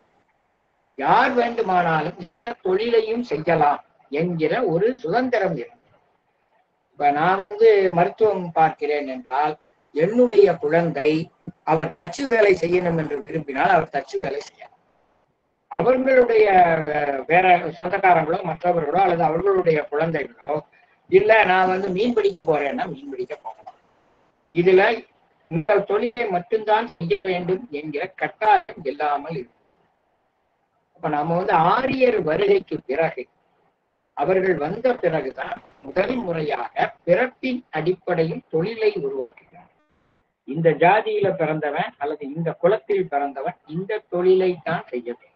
யார் வேண்டுமானாலும் எந்த தொழிலையும் செய்யலாம் என்கிற ஒரு சுதந்திரம் இருந்தது இப்ப நான் வந்து மருத்துவம் பார்க்கிறேன் என்றால் என்னுடைய குழந்தை அவர் தச்சு வேலை செய்யணும் என்று விரும்பினால் அவர் தச்சு வேலை செய்யலாம் அவர்களுடைய அஹ், வேற சொந்தக்காரங்களோ மற்றவர்களோ அல்லது அவர்களுடைய குழந்தைகளோ இல்ல நான் வந்து மீன் பிடிக்க போறேன்னா மீன் பிடிக்க போகலாம் இதுல இந்த தொழிலை மட்டும்தான் செய்ய வேண்டும் என்கிற கட்டாயம் இல்லாமல் இருக்கு அப்ப நாம வந்து ஆரியர் வருகைக்கு பிறகு அவர்கள் வந்த பிறகுதான் முதல் முறையாக பிறப்பின் அடிப்படையில் தொழிலை உருவாக்கினார் இந்த ஜாதியில பிறந்தவன் அல்லது இந்த குலத்தில் பிறந்தவன் இந்த தொழிலை தான் செய்ய வேண்டும்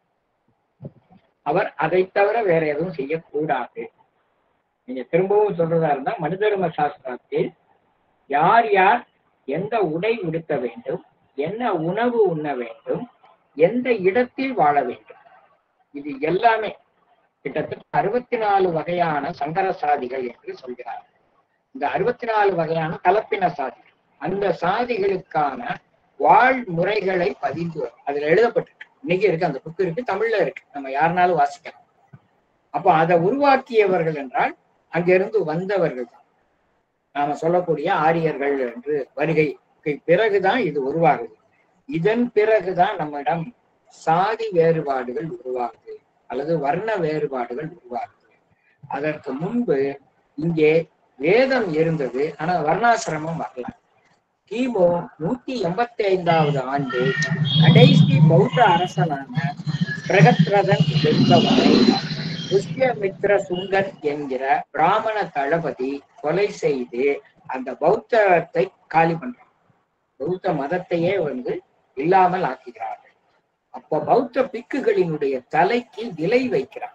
அவர் அதை தவிர வேற எதுவும் செய்யக்கூடாது நீங்க திரும்பவும் சொல்றதா இருந்தா மனுதர்ம சாஸ்திரத்தில் யார் யார் எந்த உடை உடுத்த வேண்டும் என்ன உணவு உண்ண வேண்டும் எந்த இடத்தில் வாழ வேண்டும் இது எல்லாமே கிட்டத்தட்ட அறுபத்தி நாலு வகையான சங்கர சாதிகள் என்று சொல்கிறார் இந்த அறுபத்தி நாலு வகையான கலப்பின சாதிகள் அந்த சாதிகளுக்கான வாழ்முறைகளை பதிந்து வரும். அதுல எழுதப்பட்டிருக்கு இன்னைக்கு இருக்கு அந்த புக் இருக்கு தமிழ்ல இருக்கு நம்ம யாருனாலும் வாசிக்கலாம் அப்போ அதை உருவாக்கியவர்கள் என்றால் அங்கிருந்து வந்தவர்கள் தான் நாம சொல்லக்கூடிய ஆரியர்கள் என்று வருகைக்கு பிறகுதான் இது உருவாகுது இதன் பிறகுதான் நம்மிடம் சாதி வேறுபாடுகள் உருவாகுது அல்லது வர்ண வேறுபாடுகள் உருவாகுது அதற்கு முன்பு இங்கே வேதம் இருந்தது ஆனா வர்ணாசிரமம் வரல கிமு நூத்தி எண்பத்தி ஐந்தாவது ஆண்டு கடைசி பௌத்த அரசனான பிரகத்ரதன் என்பவரை புஷ்யமித்ர சுங்கர் என்கிற பிராமண தளபதி கொலை செய்து அந்த பௌத்தத்தை காலி பண்றான் பௌத்த மதத்தையே வந்து இல்லாமல் ஆக்குகிறார்கள் அப்ப பௌத்த பிக்குகளினுடைய தலைக்கு விலை வைக்கிறார்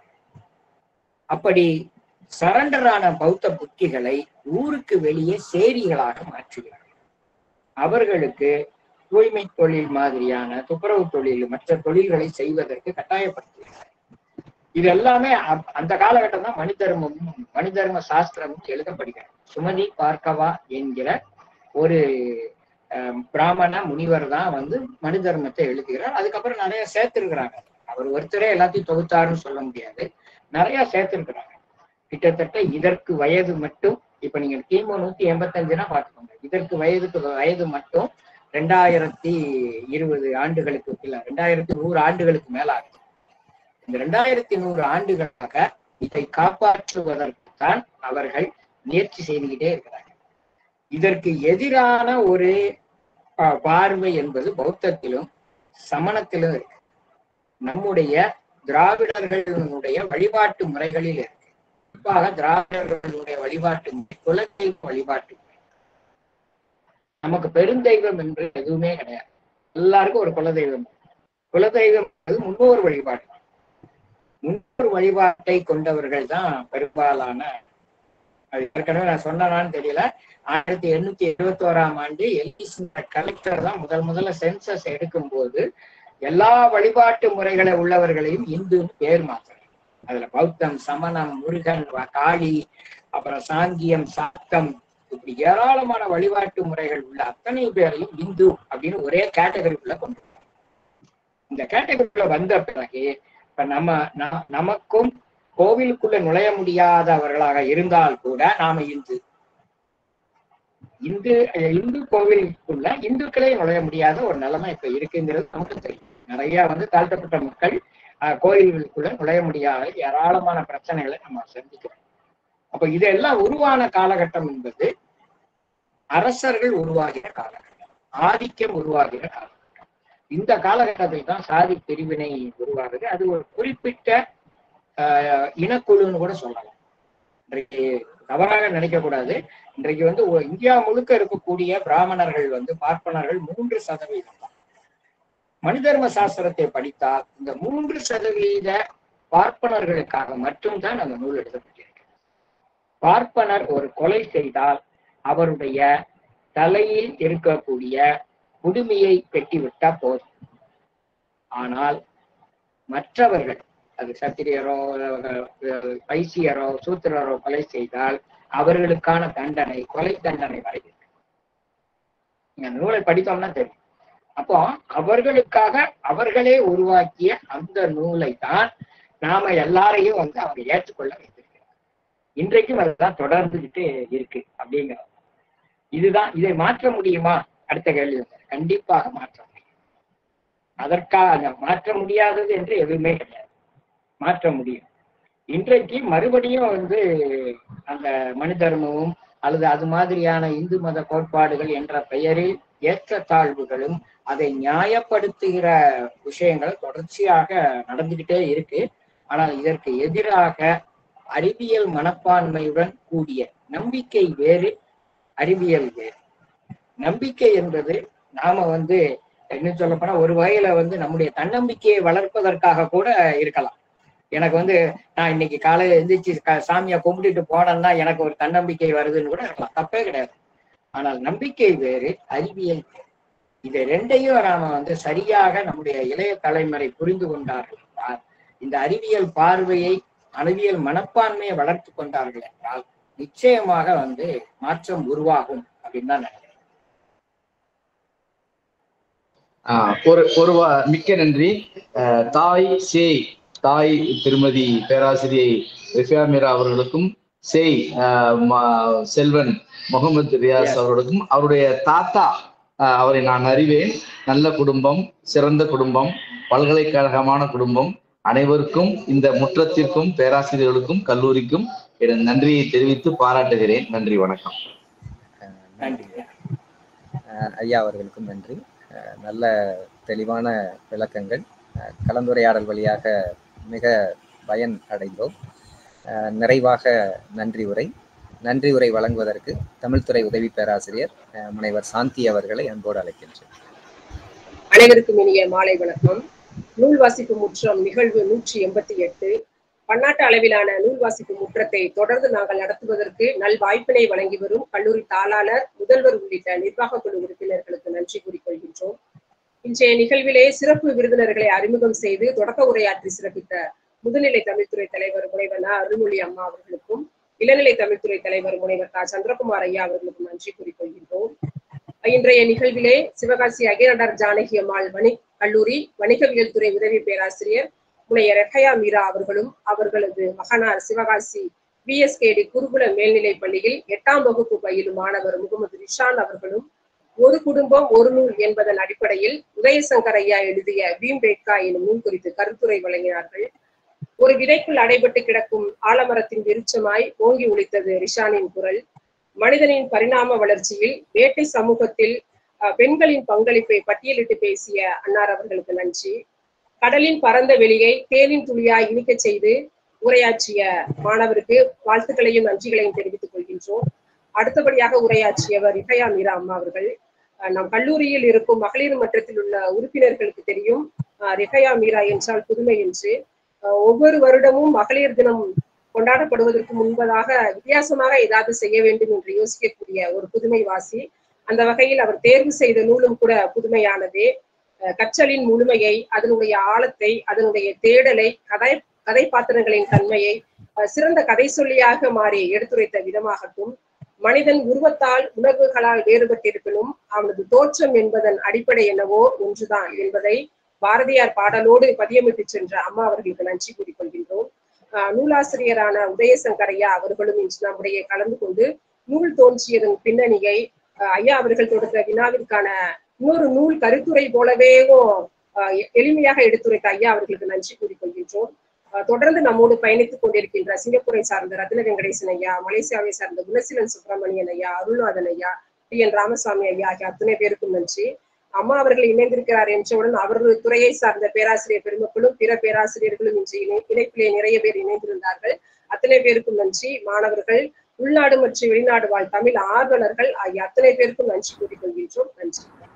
அப்படி சரண்டரான பௌத்த புக்கிகளை ஊருக்கு வெளியே சேரிகளாக மாற்றுகிறார் அவர்களுக்கு தூய்மை தொழில் மாதிரியான துப்புரவு தொழில் மற்ற தொழில்களை செய்வதற்கு கட்டாயப்படுத்துகிறார் இது எல்லாமே அப்- அந்த காலகட்டம் தான் மணிதர்மமும் மணிதர்ம சாஸ்திரமும் எழுதப்படுகிறது சுமதி பார்க்கவா என்கிற ஒரு அஹ், பிராமண முனிவர் தான் வந்து மனு தர்மத்தை எழுதுகிறார் அதுக்கப்புறம் நிறைய சேர்த்திருக்கிறாங்க அவர் ஒருத்தரே எல்லாத்தையும் தொகுத்தாருன்னு சொல்ல முடியாது நிறைய சேர்த்திருக்கிறாங்க கிட்டத்தட்ட இதற்கு வயது மட்டும் இப்ப நீங்க கிமு நூத்தி எண்பத்தஞ்சுனா பாத்துக்கோங்க இதற்கு வயதுக்கு வயது மட்டும் ரெண்டாயிரத்தி இருபது ஆண்டுகளுக்கு இல்ல ரெண்டாயிரத்தி நூறு ஆண்டுகளுக்கு மேல ஆகுது இந்த ரெண்டாயிரத்தி நூறு ஆண்டுகளாக இதை காப்பாற்றுவதற்கு தான் அவர்கள் முயற்சி செய்துகிட்டே இருக்கிறாங்க இதற்கு எதிரான ஒரு அஹ், பார்வை என்பது பௌத்தத்திலும் சமணத்திலும் இருக்கு நம்முடைய திராவிடர்களுடைய வழிபாட்டு முறைகளில் இருக்கு குறிப்பாக திராவிடர்களுடைய வழிபாட்டு முறை குலதெய்வ வழிபாட்டு முறை நமக்கு பெருந்தெய்வம் என்று எதுவுமே கிடையாது எல்லாருக்கும் ஒரு குலதெய்வம் இருக்கு. குலதெய்வம் என்பது முன்னோர் வழிபாடு முன்னோர் வழிபாட்டை கொண்டவர்கள் தான் பெரும்பாலான அது ஏற்கனவே நான் சொன்னான்னு தெரியல ஆயிரத்தி எண்ணூத்தி எழுபத்தி ஓராம் ஆண்டு எல்லிஸ் கலெக்டர் தான் முதல் முதல்ல சென்சஸ் எடுக்கும் போது எல்லா வழிபாட்டு முறைகளை உள்ளவர்களையும் இந்துன்னு பேர் மாத்துறாங்க அதுல பௌத்தம் சமணம் முருகன் வ- காளி அப்புறம் சாங்கியம் சாத்தம் இப்படி ஏராளமான வழிபாட்டு முறைகள் உள்ள அத்தனை பேரையும் இந்து அப்படின்னு ஒரே கேட்டகரிக்குள்ள கொண்டு வந்தாங்க. இந்த கேட்டகரிக்குள்ள வந்த பிறகு இப்ப நம்ம ந- நமக்கும் கோவிலுக்குள்ள நுழைய முடியாதவர்களாக இருந்தால் கூட நாம இந்து இந்து இந்து கோவிலுக்குள்ள இந்துக்களே நுழைய முடியாத ஒரு நிலைமை இப்ப இருக்குங்கிறது நமக்கு தெரியும் நிறைய வந்து தாழ்த்தப்பட்ட மக்கள் ஆஹ், கோயில்களுக்குள்ள நுழைய முடியாத ஏராளமான பிரச்சனைகளை நம்ம சந்திக்கிறோம் அப்ப இதெல்லாம் உருவான காலகட்டம் என்பது அரசர்கள் உருவாகிற காலகட்டம் ஆதிக்கம் உருவாகிற காலகட்டம் இந்த காலகட்டத்தில் தான் சாதி பிரிவினை உருவாகுது அது ஒரு குறிப்பிட்ட ஆஹ், இனக்குழுன்னு கூட சொல்லலாம் இன்றைக்கு தவறாக நினைக்க கூடாது இன்றைக்கு வந்து ஒ- இந்தியா முழுக்க இருக்கக்கூடிய பிராமணர்கள் வந்து பார்ப்பனர்கள் மூன்று சதவீதம் தான் மனிதர்ம சாஸ்திரத்தை படித்தால் இந்த மூன்று சதவீத பார்ப்பனர்களுக்காக மட்டும்தான் அந்த நூல் எழுதப்பட்டிருக்கு பார்ப்பனர் ஒரு கொலை செய்தால் அவருடைய தலையில் இருக்கக்கூடிய குடுமியை வெட்டிவிட்டா போதும் ஆனால் மற்றவர்கள் அது சத்திரியரோ அஹ், வைசியரோ சூத்திரரோ கொலை செய்தால் அவர்களுக்கான தண்டனை கொலை தண்டனை வரை இருக்கு நீங்க அந்த நூலை படித்தோம்னா தெரியும் அப்போ அவர்களுக்காக அவர்களே உருவாக்கிய அந்த நூலை தான் நாம எல்லாரையும் வந்து அவங்க ஏற்றுக்கொள்ள வைத்திருக்கிறார் இன்றைக்கும் அதுதான் தொடர்ந்துகிட்டு இருக்கு அப்படிங்கிறது இதுதான் இதை மாற்ற முடியுமா அடுத்த கேள்வி வந்து. கண்டிப்பாக மாற்ற முடியும் அதற்காக மாற்ற முடியாதது என்று எதுவுமே கிடையாது மாற்ற முடியும் இன்றைக்கு மறுபடியும் வந்து அந்த மனு தர்மமும் அல்லது அது மாதிரியான இந்து மத கோட்பாடுகள் என்ற பெயரில் ஏற்றத்தாழ்வுகளும் அதை நியாயப்படுத்துகிற விஷயங்கள் தொடர்ச்சியாக நடந்துகிட்டே இருக்கு ஆனால் இதற்கு எதிராக அறிவியல் மனப்பான்மையுடன் கூடிய நம்பிக்கை வேறு அறிவியல் வேறு நம்பிக்கை என்பது நாம வந்து என்ன சொல்ல போனா ஒரு வகையில வந்து நம்முடைய தன்னம்பிக்கையை வளர்ப்பதற்காக கூட இருக்கலாம் எனக்கு வந்து நான் இன்னைக்கு காலையில எந்திரிச்சு க- சாமியை கும்பிட்டுட்டு போனேன்னா எனக்கு ஒரு தன்னம்பிக்கை வருதுன்னு கூட இருக்கலாம் தப்பே கிடையாது ஆனால் நம்பிக்கை வேறு அறிவியல் வேறு இதை ரெண்டையும் நாம வந்து சரியாக நம்முடைய இளைய தலைமுறை புரிந்து கொண்டார்கள் என்றால் இந்த அறிவியல் பார்வையை அறிவியல் மனப்பான்மையை வளர்த்து கொண்டார்கள் என்றால் நிச்சயமாக வந்து மாற்றம் உருவாகும் அப்படின்னு தான் நினைக்கிறேன் ஆஹ் ஒரு ஒரு வா- மிக்க நன்றி ஆஹ் தாய் சேய் தாய் திருமதி பேராசிரியை ரிஃபியா மீரா அவர்களுக்கும் சேய் ஆஹ் ம- செல்வன் முகமது ரியாஸ் Yes. அவர்களுக்கும் அவருடைய தாத்தா ஆஹ் அவரை நான் அறிவேன் நல்ல குடும்பம் சிறந்த குடும்பம் பல்கலைக்கழகமான குடும்பம் அனைவருக்கும் இந்த முற்றத்திற்கும் பேராசிரியர்களுக்கும் கல்லூரிக்கும் எனது நன்றியை தெரிவித்து பாராட்டுகிறேன் நன்றி வணக்கம் அஹ் நன்றி அஹ் ஐயா அவர்களுக்கும் நன்றி அஹ் நல்ல தெளிவான விளக்கங்கள் அஹ் கலந்துரையாடல் வழியாக மிக பயன் அடைந்தோம் அஹ் நிறைவாக நன்றி உரை நன்றி உரை வழங்குவதற்கு தமிழ்துறை உதவி பேராசிரியர் அஹ் முனைவர் சாந்தி அவர்களை அன்போடு அழைக்கின்றேன் அனைவருக்கும் இனிய மாலை வணக்கம் நூல் வாசிப்பு முற்றம் நிகழ்வு நூற்றி எண்பத்தி எட்டு பன்னாட்டு அளவிலான நூல் வாசிப்பு முற்றத்தை தொடர்ந்து நாங்கள் நடத்துவதற்கு நல் வாய்ப்பினை வழங்கி வரும் கல்லூரி தாளாளர் முதல்வர் உள்ளிட்ட நிர்வாக குழு உறுப்பினர்களுக்கு நன்றி கூறிக்கொள்கின்றோம் இன்றைய நிகழ்விலே சிறப்பு விருந்தினர்களை அறிமுகம் செய்து தொடக்க உரையாற்றி சிறப்பித்த முதுநிலை தமிழ்துறை தலைவர் முனைவர் ந. அருள்மொழி அம்மா அவர்களுக்கும் இளநிலை தமிழ்துறை தலைவர் முனைவர் க சந்திரகுமார் ஐயா அவர்களுக்கும் நன்றி கூறிக்கொள்கின்றோம் இன்றைய நிகழ்விலே சிவகாசி அகிரண்டர் ஜானகி அம்மாள் வணி கல்லூரி வணிகவியல் துறை உதவி பேராசிரியர் முனையர் ரெஃபயா மீரா அவர்களும் அவர்களது மகனார் சிவகாசி பிஎஸ்கேடி குருகுல மேல்நிலைப் பள்ளியில் எட்டாம் வகுப்பு பயிலும் மாணவர் முகமது ரிஷான் அவர்களும் ஒரு குடும்பம் ஒரு நூல் என்பதன் அடிப்படையில் உதயசங்கர் ஐயா எழுதிய பீம்பேட்கா எனும் நூல் குறித்து கருத்துரை வழங்கினார்கள் ஒரு விதைக்குள் அடைபட்டு கிடக்கும் ஆலமரத்தின் விருட்சமாய் ஓங்கி ஒலித்தது ரிஷானின் குரல் மனிதனின் பரிணாம வளர்ச்சியில் வேட்டை சமூகத்தில் அஹ், பெண்களின் பங்களிப்பை பட்டியலிட்டு பேசிய அன்னார் அவர்களுக்கு நன்றி கடலின் பரந்த வெளியை தேனின் துளியாய் இனிக்கச் செய்து உரையாற்றிய மாணவருக்கு வாழ்த்துக்களையும் நன்றிகளையும் தெரிவித்துக் கொள்கின்றோம் அடுத்தபடியாக உரையாற்றியவர் இஃபயா மீரா அம்மா அவர்கள் அஹ், நம் கல்லூரியில் இருக்கும் மகளிர் மன்றத்தில் உள்ள உறுப்பினர்களுக்கு தெரியும் அஹ், ரிஃபயா மீரா என்றால் புதுமை என்று அஹ், ஒவ்வொரு வருடமும் மகளிர் தினம் கொண்டாடப்படுவதற்கு முன்பதாக வித்தியாசமாக ஏதாவது செய்ய வேண்டும் என்று யோசிக்கக்கூடிய ஒரு புதுமை வாசி அந்த வகையில் அவர் தேர்வு செய்த நூலும் கூட புதுமையானதே அஹ் கற்றலின் முழுமையை அதனுடைய ஆழத்தை அதனுடைய தேடலை கதை கதைப்பாத்திரங்களின் தன்மையை அஹ் சிறந்த கதை சொல்லியாக மாறி எடுத்துரைத்த விதமாகட்டும் மனிதன் உருவத்தால் உணர்வுகளால் வேறுபட்டிருப்பினும் அவனது தோற்றம் என்பதன் அடிப்படை என்னவோ ஒன்றுதான் என்பதை பாரதியார் பாடலோடு பதியமிட்டு சென்ற அம்மா அவர்களுக்கு நன்றி கூறிக்கொள்கின்றோம் ஆஹ் நூலாசிரியரான உதயசங்கர் ஐயா அவர்களும் இன்று நம்முடைய கலந்து கொண்டு நூல் தோன்றியதன் பின்னணியை ஆஹ் ஐயா அவர்கள் தொடுத்த வினாவிற்கான இன்னொரு நூல் கருத்துரை போலவேவும் ஆஹ் எ- எளிமையாக எடுத்துரைத்த ஐயா அவர்களுக்கு நன்றி கூறிக்கொள்கின்றோம் ஆஹ் தொடர்ந்து நம்மோடு பயணித்துக் கொண்டிருக்கின்ற சிங்கப்பூரை சார்ந்த ரத்ன வெங்கடேசன் ஐயா மலேசியாவை சார்ந்த குணசீலன் சுப்பிரமணியன் ஐயா அருள்நாதன் ஐயா டி என் ராமசாமி ஐயா ஆகிய அத்தனை பேருக்கும் நன்றி அம்மா அவர்கள் இணைந்திருக்கிறார் என்றவுடன் அவர்கள் துறையை சார்ந்த பேராசிரியர் பெருமக்களும் பிற பேராசிரியர்களும் இன்று இணை இணைப்பிலே நிறைய பேர் இணைந்திருந்தார்கள் அத்தனை பேருக்கும் நன்றி மாணவர்கள் உள்நாடு மற்றும் வெளிநாடு வாழ் தமிழ் ஆர்வலர்கள் ஆகிய அத்தனை பேருக்கும் நன்றி கூறிக்கொள்கின்றோம் நன்றி